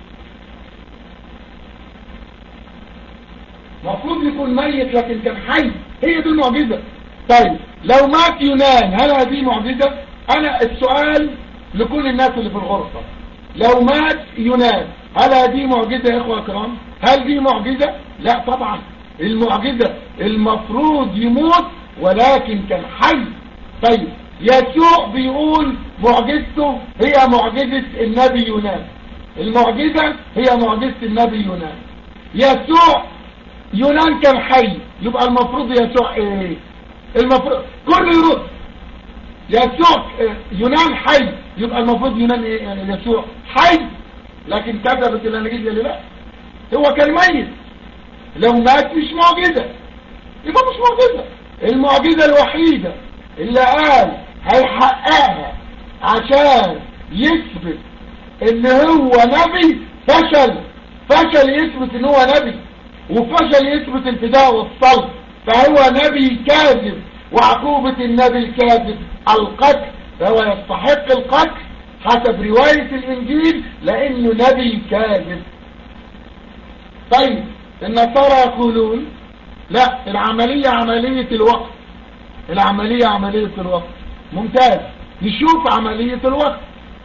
المفروض يكون ميت لكن كان حي هي دي المعجزة طيب لو مات يونان هل هذه معجزة انا السؤال لكل الناس اللي في الغرفة لو مات يونان هل هذه معجزة يا اخوة كرام هل دي معجزة لا طبعا المعجزة المفروض يموت ولكن كان حي طيب يسوع بيقول معجزته هي معجزة النبي يونان المعجزة هي معجزة النبي يونان يسوع يونان كان حي يبقى المفروض يسوع ايه المفروض كل يرد يسوع يونان حي يبقى المفروض يونان ايه يعني يسوع حي لكن كذبت الانجيل اللي لا هو كان ميت لو مات مش معجزة يبقى مش معجزة المعجزة الوحيدة اللي قال هيحققها عشان يثبت ان هو نبي فشل فشل يثبت ان هو نبي وفشل يثبت الفداء والصلب فهو نبي كاذب وعقوبة النبي الكاذب القتل فهو يستحق القتل حسب رواية الانجيل لانه نبي كاذب طيب النصارى يقولون لا العملية عملية الوقت العملية عملية الوقت ممتاز نشوف عملية الوقت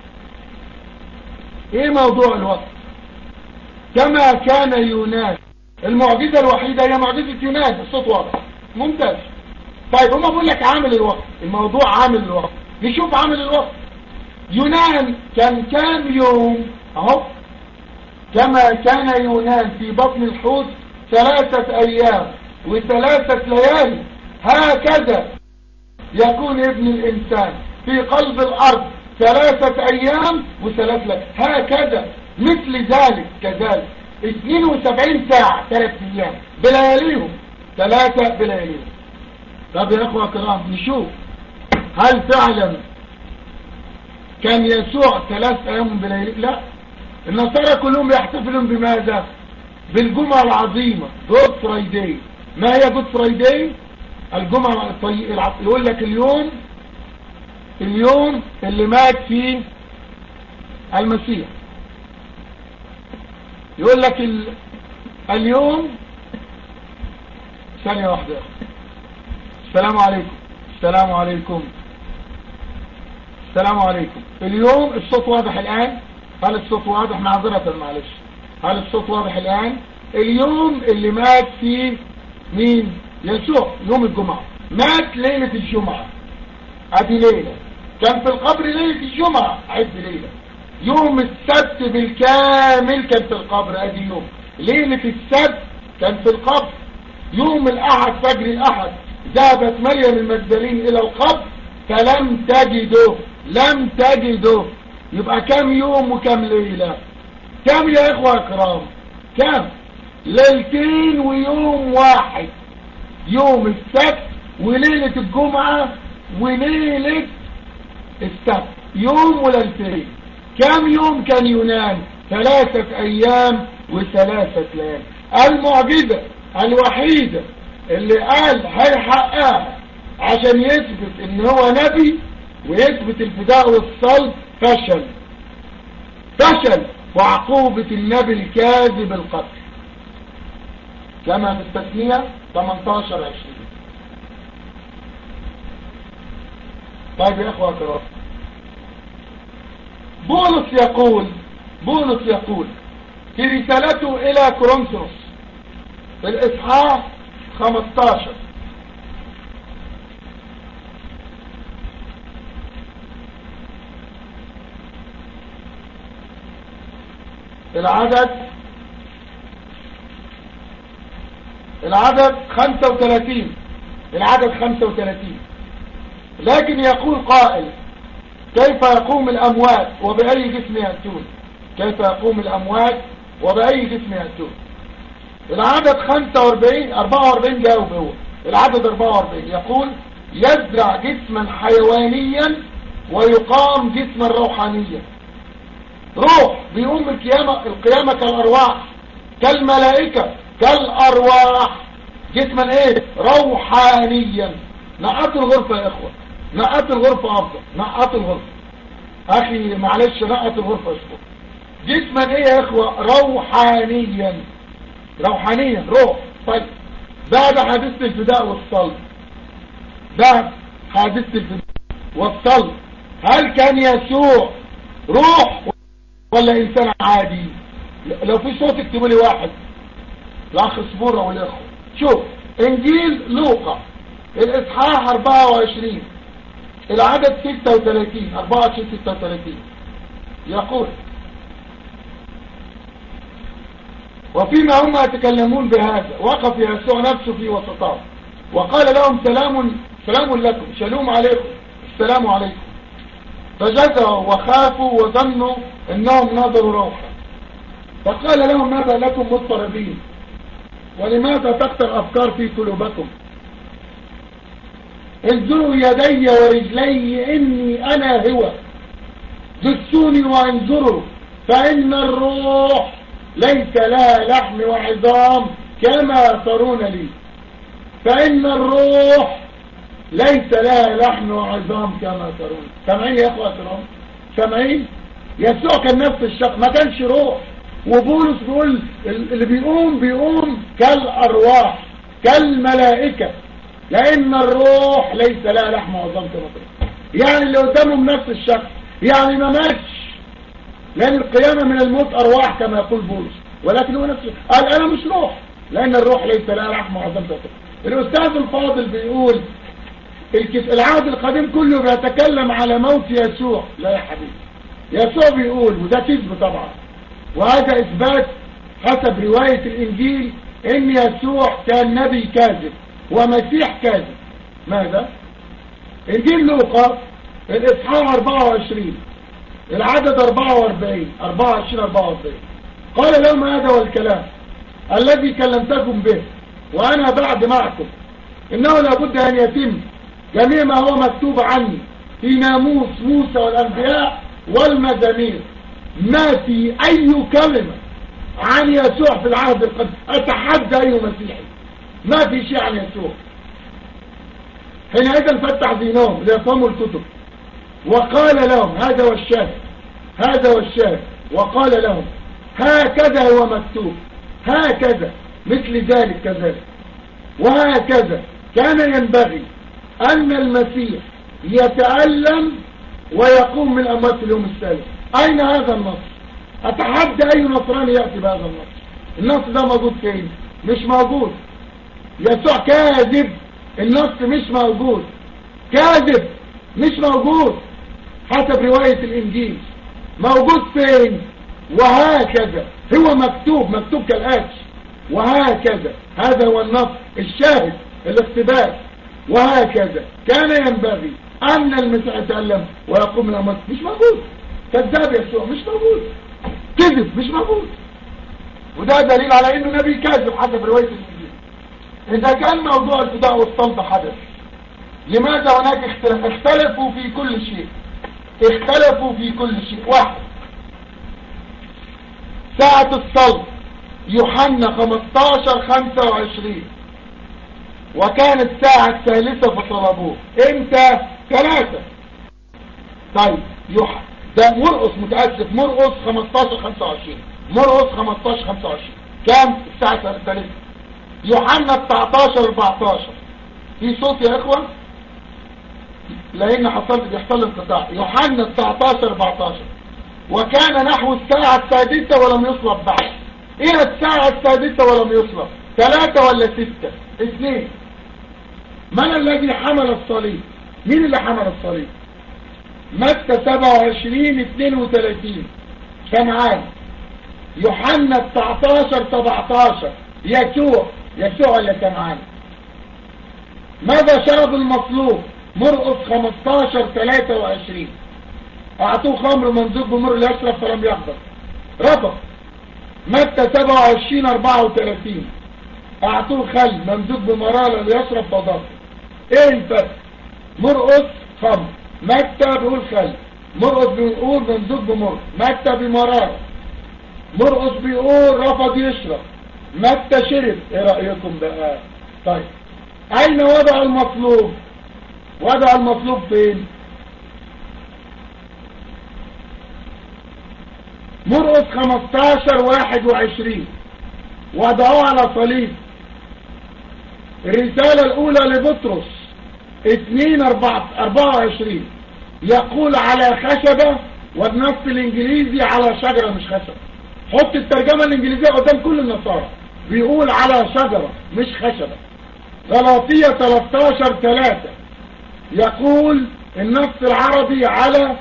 ايه موضوع الوقت كما كان يونان المعجزة الوحيدة هي معجزة يونان الصوت واضح ممتاز طيب هما بقول لك عامل الوقت الموضوع عامل الوقت نشوف عامل الوقت يونان كان كام يوم اهو كما كان يونان في بطن الحوت ثلاثة ايام وثلاثة ليالي هكذا يكون ابن الانسان في قلب الارض ثلاثة ايام وثلاث ليالي هكذا مثل ذلك كذلك 72 ساعة ثلاث ايام بلياليهم ثلاثة بلياليهم طب يا اخوة كرام نشوف هل فعلا كان يسوع ثلاث ايام بليالي لا النصارى كلهم يحتفلون بماذا بالجمعة العظيمة جود فرايداي ما هي جود فرايداي الجمعة الطي... الع... يقول لك اليوم اليوم اللي مات فيه المسيح يقول لك ال... اليوم ثانية واحدة السلام عليكم السلام عليكم السلام عليكم اليوم الصوت واضح الآن هل الصوت واضح معذرة معلش هل الصوت واضح الآن اليوم اللي مات فيه مين يسوع يوم الجمعة مات ليلة الجمعة ادي ليلة كان في القبر ليلة الجمعة عد ليلة يوم السبت بالكامل كان في القبر ادي يوم ليلة السبت كان في القبر يوم الاحد فجر الاحد ذهبت مريم المجدلين الى القبر فلم تجده لم تجده يبقى كم يوم وكم ليلة كم يا اخوة اكرام كم ليلتين ويوم واحد يوم السبت وليلة الجمعة وليلة السبت يوم وليلتين كم يوم كان ينام ثلاثة ايام وثلاثة ليالي المعجزة الوحيدة اللي قال هيحققها عشان يثبت ان هو نبي ويثبت الفداء والصلب فشل فشل وعقوبة النبي الكاذب القتل كما في التثنية 18 20 طيب يا اخوة كرام بولس يقول بولس يقول في رسالته الى كورنثوس في الاصحاح 15 العدد العدد 35 العدد 35 لكن يقول قائل كيف يقوم الأموات وبأي جسم يأتون كيف يقوم الأموات وبأي جسم يأتون العدد 45 44 جاوب هو العدد 44 يقول يزرع جسما حيوانيا ويقام جسما روحانيا روح بيقوم القيامة القيامة كالأرواح كالملائكة كالأرواح جسما ايه روحانيا نقط الغرفة يا اخوة نقط الغرفة افضل نقط الغرفة اخي معلش نقط الغرفة اشكر جسما ايه يا اخوة روحانيا روحانيا روح طيب بعد حادثة الفداء والصلب بعد حادثة الفداء والصلب هل كان يسوع روح ولا انسان عادي لو في صوت اكتبوا لي واحد الاخ سبورة والاخوة شوف انجيل لوقا الاصحاح 24 العدد 36 24 36 يقول وفيما هم يتكلمون بهذا وقف يسوع نفسه في وسطهم وقال لهم سلام سلام لكم شلوم عليكم السلام عليكم فجزعوا وخافوا وظنوا انهم نظروا روحا فقال لهم ماذا لكم مضطربين ولماذا تكثر افكار في قلوبكم انظروا يدي ورجلي اني انا هو جسوني وانظروا فان الروح ليس لها لحم وعظام كما ترون لي فان الروح ليس لها لحم وعظام كما ترون سامعين يا اخوة كرام سامعين يسوع كان نفس الشخص ما كانش روح وبولس بيقول اللي بيقوم بيقوم كالارواح كالملائكة لان الروح ليس لها لحم وعظام كما ترون يعني اللي قدامهم نفس الشخص يعني ما ماتش لان القيامة من الموت ارواح كما يقول بولس ولكن هو نفسه قال انا مش روح لان الروح ليس لها لحم وعظام كما ترون الاستاذ الفاضل بيقول العهد القديم كله بيتكلم على موت يسوع لا يا حبيبي يسوع بيقول وده كذب طبعا وهذا اثبات حسب رواية الانجيل ان يسوع كان نبي كاذب ومسيح كاذب ماذا انجيل لوقا الاصحاح 24 العدد 44 24 44 قال لهم هذا والكلام الذي كلمتكم به وانا بعد معكم انه لابد ان يتم جميع ما هو مكتوب عني في ناموس موسى والأنبياء والمزامير ما في أي كلمة عن يسوع في العهد القديم أتحدى أي مسيحي ما في شيء عن يسوع حينئذ فتح ذهنهم ليفهموا الكتب وقال لهم هذا هو الشاهد هذا هو الشاهد وقال لهم هكذا هو مكتوب هكذا مثل ذلك كذلك وهكذا كان ينبغي أن المسيح يتألم ويقوم من الأموات في اليوم الثالث أين هذا النص أتحدى أي نصراني يأتي بهذا النص النص ده موجود فين مش موجود يسوع كاذب النص مش موجود كاذب مش موجود حسب رواية الإنجيل موجود فين وهكذا هو مكتوب مكتوب كالآتي وهكذا هذا هو النص الشاهد الاقتباس وهكذا كان ينبغي أن المسيح يتألم ويقوم من الأموات مش موجود كذاب يسوع مش موجود كذب مش موجود وده دليل على انه نبي كاذب حسب رواية الانجيل اذا كان موضوع الفداء والصلب حدث لماذا هناك اختلاف اختلفوا في كل شيء اختلفوا في كل شيء واحد ساعة الصلب يوحنا 15 25 وكانت الساعة الثالثة فطلبوه امتى ثلاثة طيب يوحنا ده مرقص متأسف مرقص 15 25 مرقص 15 25 كام الساعة الثالثة يوحنا 19 14 في صوت يا اخوة لان حصل بيحصل انقطاع يوحنا 19 14 وكان نحو الساعة السادسة ولم يصلب بعد ايه الساعة السادسة ولم يصلب ثلاثة ولا ستة اثنين من الذي حمل الصليب مين اللي حمل الصليب متى 27 32 سمعان يوحنا 19 17 يسوع يسوع اللي سمعان ماذا شرب المطلوب مرقص 15 23 اعطوه خمر منذوب بمر الاشرف فلم يقدر رفض متى 27 34 اعطوه خل ممزوج بمرارة ليشرب فضل ايه الفرق مرقص خمر متى بيقول خل مرقص بيقول ممزوج بمر متى بمرارة مرقص بيقول رفض يشرب متى شرب ايه رأيكم بقى طيب اين وضع المطلوب وضع المطلوب فين مرقص 15 21 وضعوه على صليب الرسالة الأولى لبطرس 2 24 يقول على خشبة والنص الإنجليزي على شجرة مش خشبة حط الترجمة الإنجليزية قدام كل النصارى بيقول على شجرة مش خشبة غلاطية 13 3 يقول النص العربي على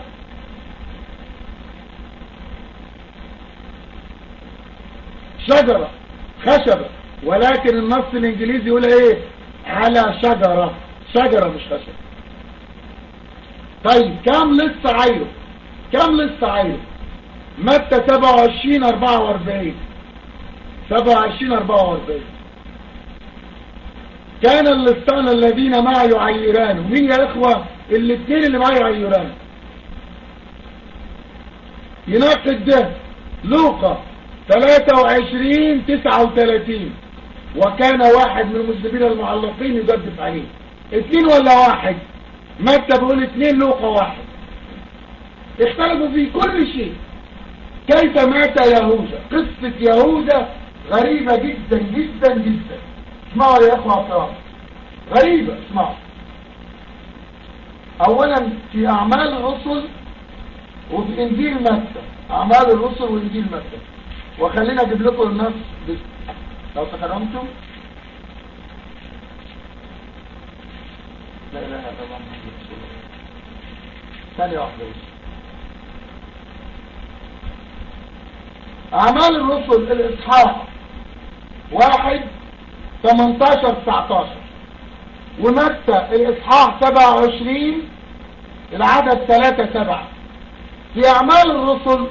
شجرة خشبة ولكن النص الانجليزي يقول ايه على شجرة شجرة مش خشبة طيب كم لسه عيره كم لسه عيره متى 27 44 27 44 كان اللصان الذين معه يعيران مين يا اخوة الاثنين اللي معه يعيران يناقض ده لوقا 23 39 وكان واحد من المسلمين المعلقين يجدف عليه اثنين ولا واحد متى بيقول اثنين لوقا واحد اختلفوا في كل شيء كيف مات يهوذا قصة يهوذا غريبة جدا جدا جدا اسمعوا يا اخوة اطراف غريبة اسمعوا اولا في اعمال الرسل وفي انجيل متى اعمال الرسل وانجيل متى وخلينا اجيب لكم النص بس. لو تكرمتم لا اله الا الله محمد رسول الله ثانية واحدة بس اعمال الرسل الاصحاح واحد 18 19 ومتى الاصحاح 27 العدد 3 7 في اعمال الرسل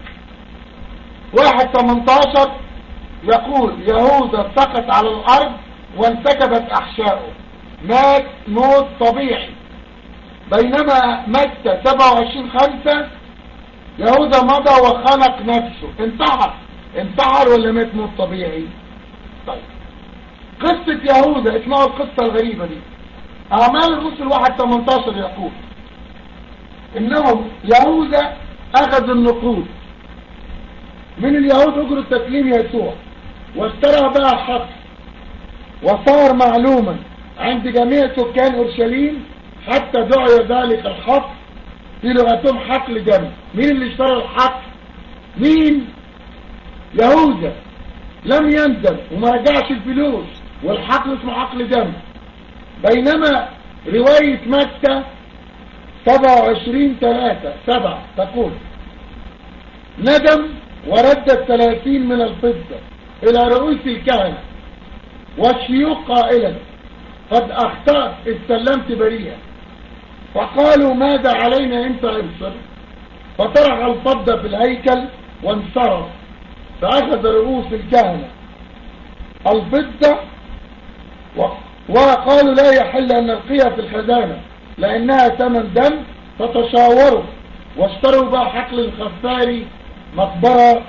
واحد 18 يقول يهوذا سقط على الارض وانسكبت احشائه مات موت طبيعي بينما متى 27 5 يهوذا مضى وخنق نفسه انتحر انتحر ولا مات موت طبيعي طيب قصة يهوذا اسمعوا القصة الغريبة دي اعمال الرسل واحد 18 يقول انه يهوذا اخذ النقود من اليهود اجروا تسليم يسوع واشترى بها حق وصار معلوما عند جميع سكان اورشليم حتى دعي ذلك الحق في لغتهم حقل دم مين اللي اشترى الحق مين يهوذا لم يندم وما رجعش الفلوس والحقل اسمه حقل دم بينما رواية متى 27 3 7 تقول ندم ورد الثلاثين من الفضة الى رؤوس الكهنة والشيوخ قائلا قد أخطأت استلمت بريئا فقالوا ماذا علينا انت ابصر فطرح الفضة في الهيكل وانصرف فأخذ رؤوس الكهنة الفضة و- وقالوا لا يحل أن نلقيها في الخزانة لأنها ثمن دم فتشاوروا واشتروا بقى حقل الخفاري مقبرة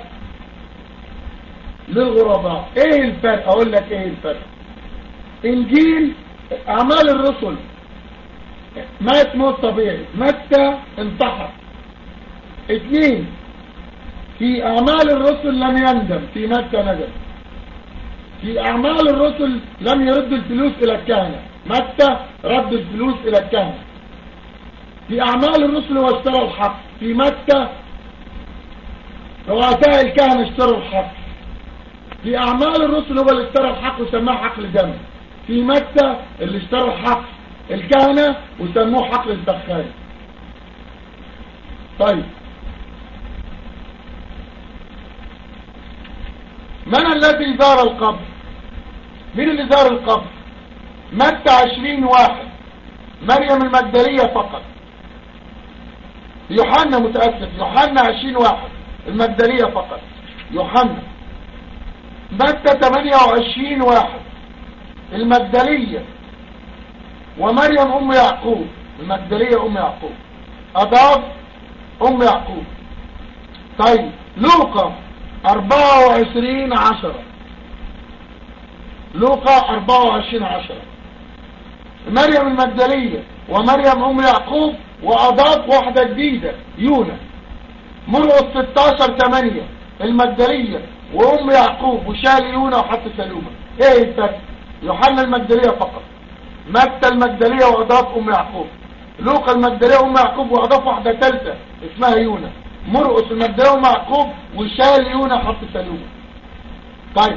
للغرباء ايه الفرق اقول لك ايه الفرق انجيل اعمال الرسل مات موت طبيعي متى انتحر اثنين في اعمال الرسل لم يندم في متى ندم في اعمال الرسل لم يردوا الفلوس الى الكهنة متى رد الفلوس الى الكهنة في اعمال الرسل واشترى الحق في متى رؤساء الكهنة اشتروا الحق في اعمال الرسل هو اللي اشترى الحق وسماه حقل دم في متى اللي اشترى الحق الكهنة وسموه حقل الدخان طيب من الذي زار القبر مين اللي زار القبر متى عشرين واحد مريم المجدلية فقط يوحنا متأسف يوحنا عشرين واحد المجدلية فقط يوحنا متى 28 واحد المجدلية ومريم أم يعقوب المجدلية أم يعقوب أضاف أم يعقوب طيب لوقا 24 عشرة لوقا 24 عشرة مريم المجدلية ومريم أم يعقوب وأضاف واحدة جديدة يونا مرقس 16 8 المجدلية وأم يعقوب وشال يونا وحط سلومة ايه الفرق يوحنا المجدلية فقط متى المجدلية وأضاف أم يعقوب لوقا المجدلية وأم يعقوب وأضاف واحدة ثالثة اسمها يونا مرقس المجدلية وأم يعقوب وشال يونا وحط سلومة طيب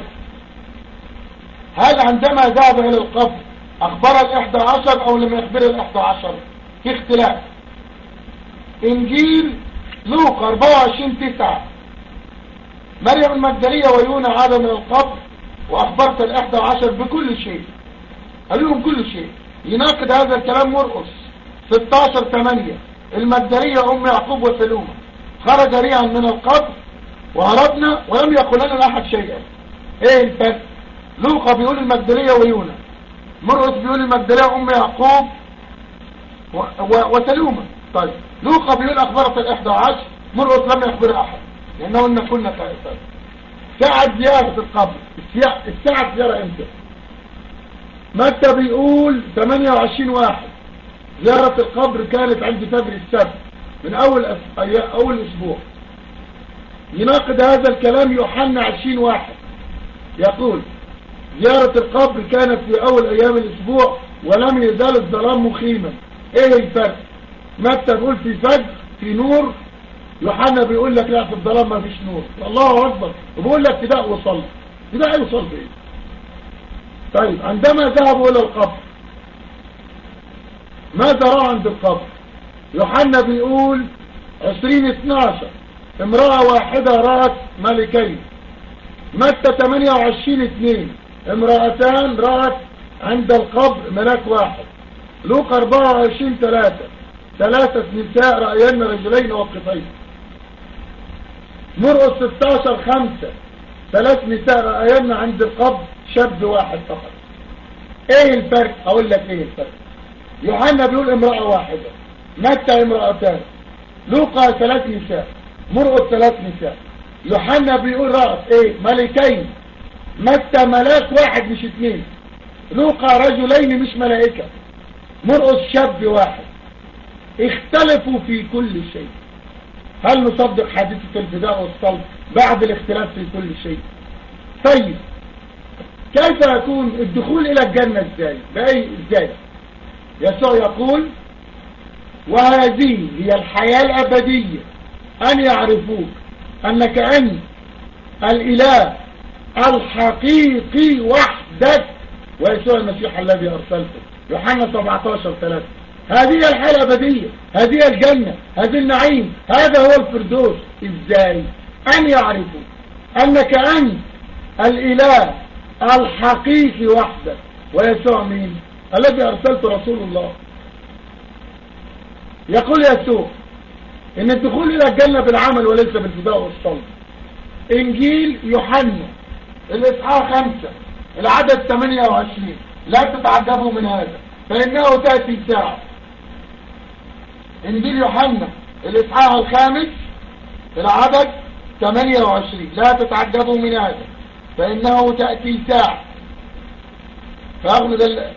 هل عندما ذهب إلى القبر أخبر الإحدى عشر أو لم يخبر الإحدى عشر في اختلاف إنجيل لوقا 24 9 مريم المجدلية ويونا عاد من القبر وأخبرت الإحدى عشر بكل شيء قال لهم كل شيء يناقض هذا الكلام مرقس 16 8 المجدلية أم يعقوب وسلومة خرج ريعا من القبر وهربنا ولم يقل لنا أحد شيئا ايه الفرق لوقا بيقول المجدلية ويونا مرقس بيقول المجدلية أم يعقوب و... و... وسلومة طيب لوقا بيقول أخبرت الإحدى عشر مرقس لم يخبر أحد لأنه إن كنا كائسات ساعة زيارة القبر الساعة, الساعة زيارة امتى متى بيقول 28 واحد زيارة القبر كانت عند فجر السبت من أول أس... أي- أول أسبوع يناقض هذا الكلام يوحنا 20 واحد يقول زيارة القبر كانت في أول أيام الأسبوع ولم يزال الظلام مخيما إيه الفرق متى بيقول في فجر في نور يوحنا بيقول لك لا في الظلام ما فيش نور الله أكبر وبيقول لك فداء وصل فداء يوصل فيه طيب عندما ذهبوا إلى القبر ماذا رأى عند القبر يوحنا بيقول عشرين اتناشر امرأة واحدة رأت ملكين متى 28 2 امرأتان رأت عند القبر ملاك واحد لوقا 24 3 ثلاثة نساء رأيان رجلين واقفين مرقس 16 5 ثلاث نساء رأيان عند القبر شاب واحد فقط ايه الفرق اقول لك ايه الفرق يوحنا بيقول امرأة واحدة متى امرأتان لوقا ثلاث نساء مرقس ثلاث نساء يوحنا بيقول رأس ايه ملكين متى ملاك واحد مش اتنين لوقا رجلين مش ملائكة مرقس شاب واحد اختلفوا في كل شيء هل نصدق حادثة الفداء والصلب بعد الاختلاف في كل شيء طيب كيف يكون الدخول الى الجنة ازاي بأي ازاي يسوع يقول وهذه هي الحياة الأبدية أن يعرفوك أنك أنت الإله الحقيقي وحدك ويسوع المسيح الذي أرسلته يوحنا 17 3 هذه الحياة الأبدية هذه الجنة هذه النعيم هذا هو الفردوس إزاي أن يعرفوا أنك أنت الإله الحقيقي وحدك ويسوع مين الذي أرسلت رسول الله يقول يسوع إن الدخول إلى الجنة بالعمل وليس بالفداء والصلب إنجيل يوحنا الإصحاح خمسة العدد 28 لا تتعجبوا من هذا فإنه تأتي ساعة إنجيل يوحنا الإصحاح الخامس العدد 28 لا تتعجبوا من هذا فإنه تأتي ساعة فأغلق ال...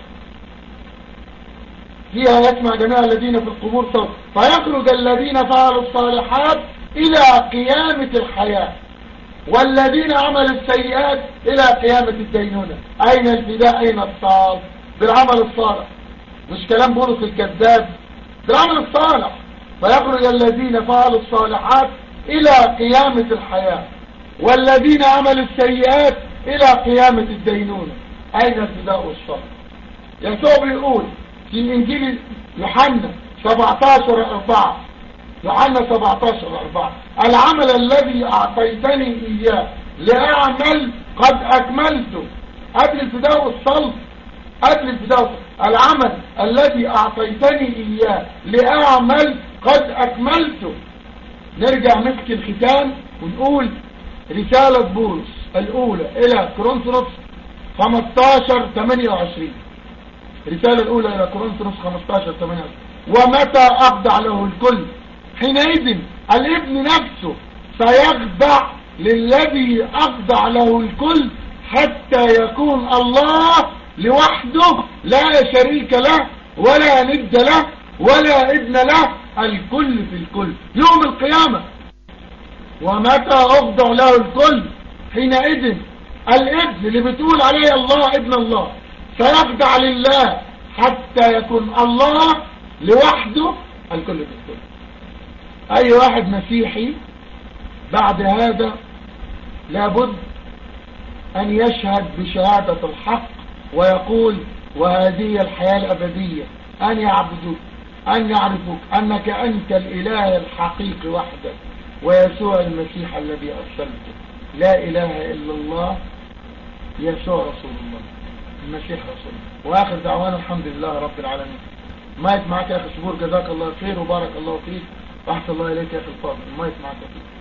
فيها يسمع جميع الذين في القبور صوت فيخرج الذين فعلوا الصالحات إلى قيامة الحياة والذين عملوا السيئات إلى قيامة الدينونة أين الفداء أين الصالح بالعمل الصالح مش كلام بولس الكذاب بالعمل الصالح فيخرج الذين فعلوا الصالحات إلى قيامة الحياة والذين عملوا السيئات إلى قيامة الدينونة أين الفداء والصالح يسوع بيقول في إنجيل يوحنا 17 4 يوحنا 17 4 العمل الذي أعطيتني إياه لأعمل قد أكملته قبل الفداء والصلب قبل الفداء والصلب العمل الذي أعطيتني إياه لأعمل قد أكملته نرجع مسك الختام ونقول رسالة بولس الأولى إلى كورنثوس 15 28 الرسالة الأولى إلى كورنثوس 15 28 ومتى أخضع له الكل حينئذ الابن نفسه سيخضع للذي أخضع له الكل حتى يكون الله لوحده لا شريك له ولا ند له ولا ابن له الكل في الكل يوم القيامة ومتى أخضع له الكل حينئذ الابن اللي بتقول عليه الله ابن الله سيخضع لله حتى يكون الله لوحده الكل في الكل اي واحد مسيحي بعد هذا لابد ان يشهد بشهادة الحق ويقول وهذه الحياة الابدية ان يعبدوك ان يعرفوك انك انت الاله الحقيقي وحدك ويسوع المسيح الذي ارسلته لا اله الا الله يسوع رسول الله المسيح رسول الله واخر دعوانا الحمد لله رب العالمين مايك معك يا اخي شبور جزاك الله خير وبارك الله فيك واحسن الله اليك يا اخي الفاضل مايك معك يا اخي